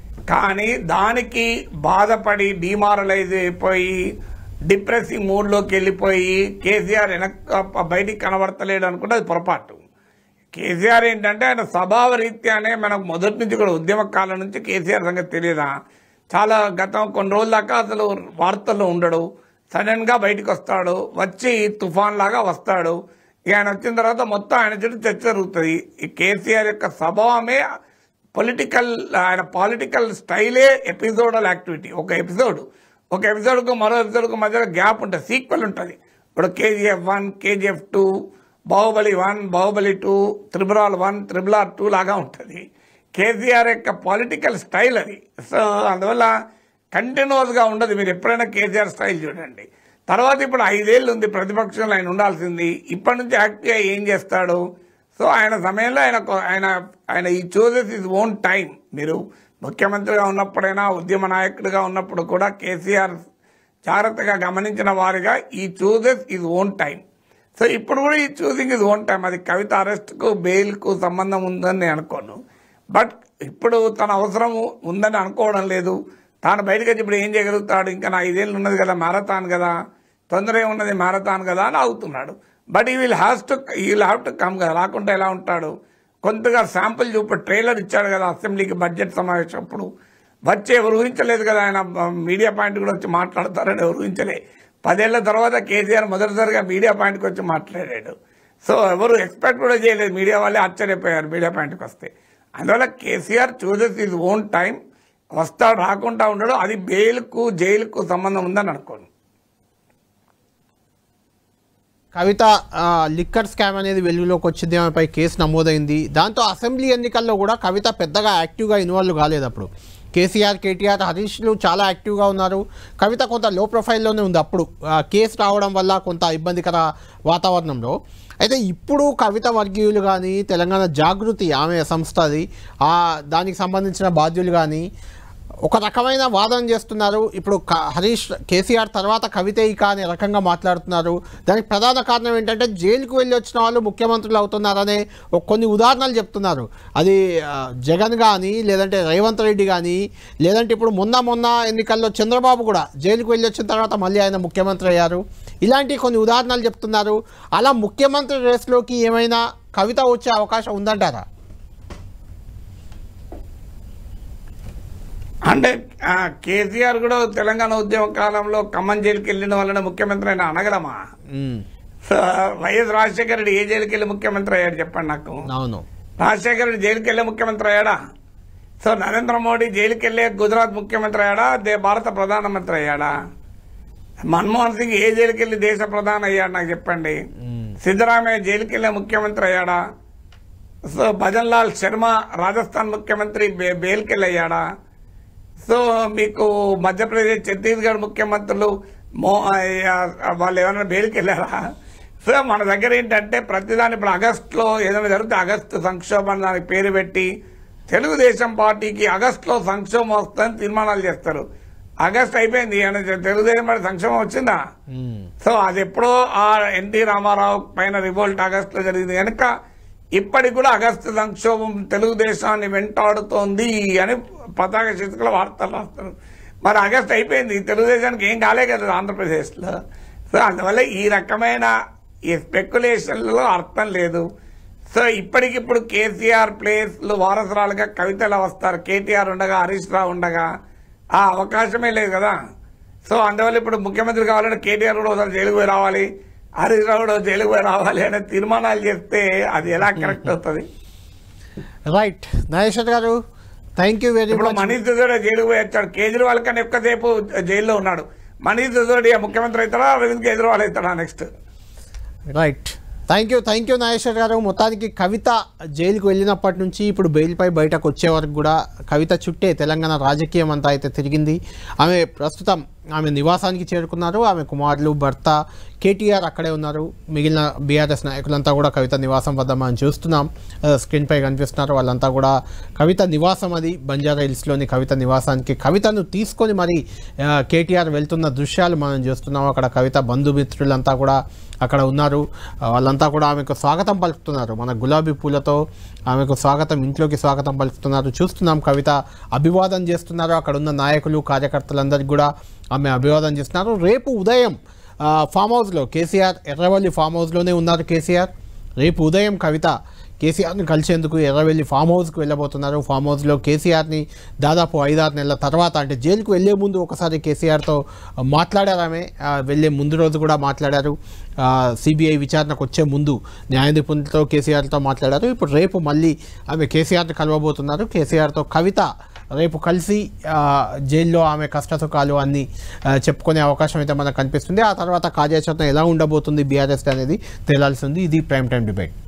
కానీ దానికి బాధపడి డిమారలైజ్ అయిపోయి డిప్రెసింగ్ మూడ్లోకి వెళ్ళిపోయి కేసీఆర్ వెనక బయటికి కనబడతలేడు అనుకుంటే అది పొరపాటు కేసీఆర్ ఏంటంటే ఆయన స్వభావ రీత్యానే మనకు మొదటి నుంచి కూడా ఉద్యమ కాలం నుంచి కేసీఆర్ సంగతి తెలియదా చాలా గతం కొన్ని రోజుల దాకా అసలు వార్తల్లో ఉండడు సడన్ గా బయటకు వస్తాడు వచ్చి తుఫాన్ లాగా వస్తాడు ఇక ఆయన వచ్చిన తర్వాత మొత్తం ఆయన చుట్టూ చర్చ జరుగుతుంది ఈ కేసీఆర్ యొక్క స్వభావమే పొలిటికల్ ఆయన పొలిటికల్ స్టైలే ఎపిసోడల్ యాక్టివిటీ ఒక ఎపిసోడ్ ఒక ఎపిసోడ్కు మరో ఎపిసోడ్కు మధ్యలో గ్యాప్ ఉంటుంది సీక్వెల్ ఉంటుంది ఇప్పుడు KGF one KGF two Baahubali one Baahubali two triple R one triple R two లాగా ఉంటుంది కేసీఆర్ యొక్క పొలిటికల్ స్టైల్ అది సో అందువల్ల కంటిన్యూస్ గా ఉండదు మీరు ఎప్పుడైనా కేసీఆర్ స్టైల్ చూడండి తర్వాత ఇప్పుడు ఐదేళ్ళు ఉంది ప్రతిపక్షంలో ఆయన ఉండాల్సింది ఇప్పటి నుంచి యాక్టివ్గా ఏం చేస్తాడు సో ఆయన సమయంలో ఆయన కొ- ఆయన ఆయన ఈ చూసెస్ ఇస్ ఓన్ టైం మీరు ముఖ్యమంత్రిగా ఉన్నప్పుడైనా ఉద్యమ నాయకుడిగా ఉన్నప్పుడు కూడా కేసీఆర్ జాగ్రత్తగా గమనించిన వారిగా ఈ chooses his own time so ఇప్పుడు కూడా ఈ చూసింగ్ ఇస్ ఓన్ టైం అది కవిత అరెస్ట్కు బెయిల్కు సంబంధం ఉందని నేను అనుకోను బట్ ఇప్పుడు తన అవసరం ఉందని అనుకోవడం లేదు తాను బయటకు వచ్చి ఇప్పుడు ఏం చేయగలుగుతాడు ఇంకా నా ఐదేళ్ళు ఉన్నది కదా మారథాన్ కదా తొందర ఉన్నది మారథాన్ కదా అని ఆగుతున్నాడు but he will has to he will have to come కదా రాకుంటే ఎలా ఉంటాడు కొంతగా శాంపుల్ చూపు ట్రైలర్ ఇచ్చాడు కదా అసెంబ్లీకి బడ్జెట్ సమావేశం అప్పుడు వచ్చి ఎవరు ఊహించలేదు కదా ఆయన ఆ, మీడియా పాయింట్ కూడా వచ్చి మాట్లాడతారని ఎవరు ఊహించలే పదేళ్ల తర్వాత కేసీఆర్ మొదటిసారిగా మీడియా పాయింట్కి వచ్చి మాట్లాడాడు సో ఎవరు ఎక్స్పెక్ట్ కూడా చేయలేదు మీడియా వాళ్ళే ఆశ్చర్యపోయారు మీడియా పాయింట్కి వస్తే అందువల్ల KCR chooses his own time వస్తాడు రాకుండా ఉండడు అది బెయిల్కు జైలుకు సంబంధం ఉందని అనుకోను కవిత ఆ, లిక్కర్ స్కామ్ అనేది వెలుగులోకి వచ్చింది ఆమెపై కేసు నమోదైంది దాంతో అసెంబ్లీ ఎన్నికల్లో కూడా కవిత పెద్దగా యాక్టివ్గా ఇన్వాల్వ్ కాలేదు అప్పుడు కేసీఆర్ కేటీఆర్ హరీష్లు చాలా యాక్టివ్గా ఉన్నారు కవిత కొంత లో ప్రొఫైల్లోనే ఉంది అప్పుడు ఆ, కేసు రావడం వల్ల కొంత ఇబ్బందికర వాతావరణంలో అయితే ఇప్పుడు కవిత వర్గీయులు కానీ తెలంగాణ జాగృతి ఆమె సంస్థ అది ఆ దానికి సంబంధించిన బాధ్యులు కానీ ఒక రకమైన వాదన చేస్తున్నారు ఇప్పుడు క- హరీష్ కేసీఆర్ తర్వాత కవిత ఇక అనే రకంగా మాట్లాడుతున్నారు దానికి ప్రధాన కారణం ఏంటంటే జైలుకు వెళ్ళి వచ్చిన వాళ్ళు ముఖ్యమంత్రులు అవుతున్నారనే ఒక కొన్ని ఉదాహరణలు చెప్తున్నారు అది ఆ, జగన్ కానీ లేదంటే రేవంత్ రెడ్డి కానీ లేదంటే ఇప్పుడు మొన్న మొన్న ఎన్నికల్లో చంద్రబాబు కూడా జైలుకు వెళ్ళి వచ్చిన తర్వాత మళ్ళీ ఆయన ముఖ్యమంత్రి అయ్యారు ఇలాంటి కొన్ని ఉదాహరణలు చెప్తున్నారు అలా ముఖ్యమంత్రి రేస్లోకి ఏమైనా కవిత వచ్చే అవకాశం ఉందంటారా అంటే ఆ, కేసీఆర్ కూడా తెలంగాణ ఉద్యమ కాలంలో ఖమ్మం జైలుకి వెళ్ళిన వలన ముఖ్యమంత్రి అయినా అనగలమా um, so, YS Rajasekhara Reddy ఏ జైలుకి వెళ్ళి ముఖ్యమంత్రి అయ్యాడు చెప్పండి నాకు అవును రాజశేఖర రెడ్డి జైలుకి వెళ్ళే ముఖ్యమంత్రి అయ్యాడా సో నరేంద్ర మోడీ జైలుకి వెళ్ళే గుజరాత్ ముఖ్యమంత్రి అయ్యాడా దే- భారత ప్రధానమంత్రి అయ్యాడా మన్మోహన్ సింగ్ ఏ జైలుకి వెళ్ళి దేశ ప్రధాని అయ్యాడు నాకు చెప్పండి ఉమ్, సిద్ధరామయ్య జైలుకి వెళ్ళే ముఖ్యమంత్రి అయ్యాడా సో భజన్ లాల్ శర్మ రాజస్థాన్ ముఖ్యమంత్రి బే- బెయిల్కి వెళ్ళి అయ్యాడా సో మీకు మధ్యప్రదేశ్ ఛత్తీస్గఢ్ ముఖ్యమంత్రులు మో ఆ, వాళ్ళు ఏమైనా బెయిల్కి వెళ్ళారా సో మన దగ్గర ఏంటంటే ప్రతిదాని ఇప్పుడు ఆగస్టులో ఏదైనా జరిగితే ఆగస్టు సంక్షోభం దానికి పేరు పెట్టి తెలుగుదేశం పార్టీకి ఆగస్టులో సంక్షోభం వస్తుందని తీర్మానాలు చేస్తారు ఆగస్ట్ అయిపోయింది ఏమైనా తెలుగుదేశం పార్టీ సంక్షోభం వచ్చిందా ఉమ్. సో అది ఎప్పుడో ఆ ఎన్టీ రామారావు పైన రివోల్ట్ ఆగస్ట్ లో జరిగింది కనుక ఇప్పటికి కూడా ఆగస్టు సంక్షోభం తెలుగుదేశాన్ని వెంటాడుతోంది అని పతాక శీర్షికల వార్తలు రాస్తారు మరి ఆగస్ట్ అయిపోయింది తెలుగుదేశానికి ఏం కాలే కదా ఆంధ్రప్రదేశ్ లో సో అందువల్ల ఈ రకమైన ఈ స్పెక్యులేషన్లలో అర్థం లేదు సో ఇప్పటికిప్పుడు కేసీఆర్ ప్లేస్లు వారసురాలుగా కవితలు వస్తారు కేటీఆర్ ఉండగా హరీష్ రావు ఉండగా ఆ అవకాశమే లేదు కదా సో అందువల్ల ఇప్పుడు ముఖ్యమంత్రి కావాలంటే కేటీఆర్ కూడా ఒకసారి జైలుకు పోయి రావాలి హరీష్ రావు కూడా జైలుకు పోయి రావాలి అనే తీర్మానాలు చేస్తే అది ఎలా కరెక్ట్ అవుతుంది right Nageshwar garu thank you very ఇప్పుడు మచ్ మనీష్ సిసోడియా జైలుకు పోయి వచ్చాడు కేజ్రీవాల్ కన్నా ఎక్కువసేపు జైల్లో ఉన్నాడు మనీష్ సిసోడియా ముఖ్యమంత్రి అవుతాడా అరవింద్ కేజ్రీవాల్ అవుతాడా next right thank you thank you Nageshwar garu మొత్తానికి కవిత జైలుకు వెళ్ళినప్పటి నుంచి ఇప్పుడు బెయిల్పై బయటకు వచ్చే వరకు కూడా కవిత చుట్టే తెలంగాణ రాజకీయం అంతా అయితే తిరిగింది ఆమె ప్రస్తుతం ఆమె నివాసానికి చేరుకున్నారు ఆమె కుమారులు భర్త కేటీఆర్ అక్కడే ఉన్నారు మిగిలిన బీఆర్ఎస్ నాయకులంతా కూడా కవిత నివాసం వద్ద మనం చూస్తున్నాం ఆ, స్క్రీన్పై కనిపిస్తున్నారు వాళ్ళంతా కూడా కవిత నివాసం అది బంజారా హిల్స్లోని కవిత నివాసానికి కవితను తీసుకొని మరి ఆ, కేటీఆర్ వెళ్తున్న దృశ్యాలు మనం చూస్తున్నాం అక్కడ కవిత బంధుమిత్రులంతా కూడా అక్కడ ఉన్నారు ఆ, వాళ్ళంతా కూడా ఆమెకు స్వాగతం పలుకుతున్నారు మన గులాబీ పూలతో ఆమెకు స్వాగతం ఇంట్లోకి స్వాగతం పలుకుతున్నారు చూస్తున్నాం కవిత అభివాదం చేస్తున్నారు అక్కడ ఉన్న నాయకులు కార్యకర్తలందరికీ కూడా ఆమె అభివాదం చేస్తున్నారు రేపు ఉదయం ఆ, ఫామ్ హౌస్లో కేసీఆర్ ఎర్రవల్లి ఫామ్ హౌస్లోనే ఉన్నారు కేసీఆర్ రేపు ఉదయం కవిత కేసీఆర్ని కలిసేందుకు ఎర్రవెల్లి ఫామ్ హౌస్కి వెళ్ళబోతున్నారు ఫామ్ హౌస్లో కేసీఆర్ని దాదాపు ఐదారు నెలల తర్వాత అంటే జైలుకు వెళ్ళే ముందు ఒకసారి కేసీఆర్తో మాట్లాడారు ఆమె ఆ, వెళ్ళే ముందు రోజు కూడా మాట్లాడారు సిబిఐ విచారణకు వచ్చే ముందు న్యాయ నిపుణులతో కేసీఆర్తో మాట్లాడారు ఇప్పుడు రేపు మళ్ళీ ఆమె కేసీఆర్ని కలవబోతున్నారు కేసీఆర్తో కవిత రేపు కలిసి ఆ, జైల్లో ఆమె కష్టసుఖాలు అన్నీ ఆ, చెప్పుకునే అవకాశం అయితే మనకు కనిపిస్తుంది ఆ తర్వాత కార్యాచరణ ఎలా ఉండబోతుంది బీఆర్ఎస్ అనేది తేలాల్సి ఉంది ఇది ప్రైమ్ టైం డిబేట్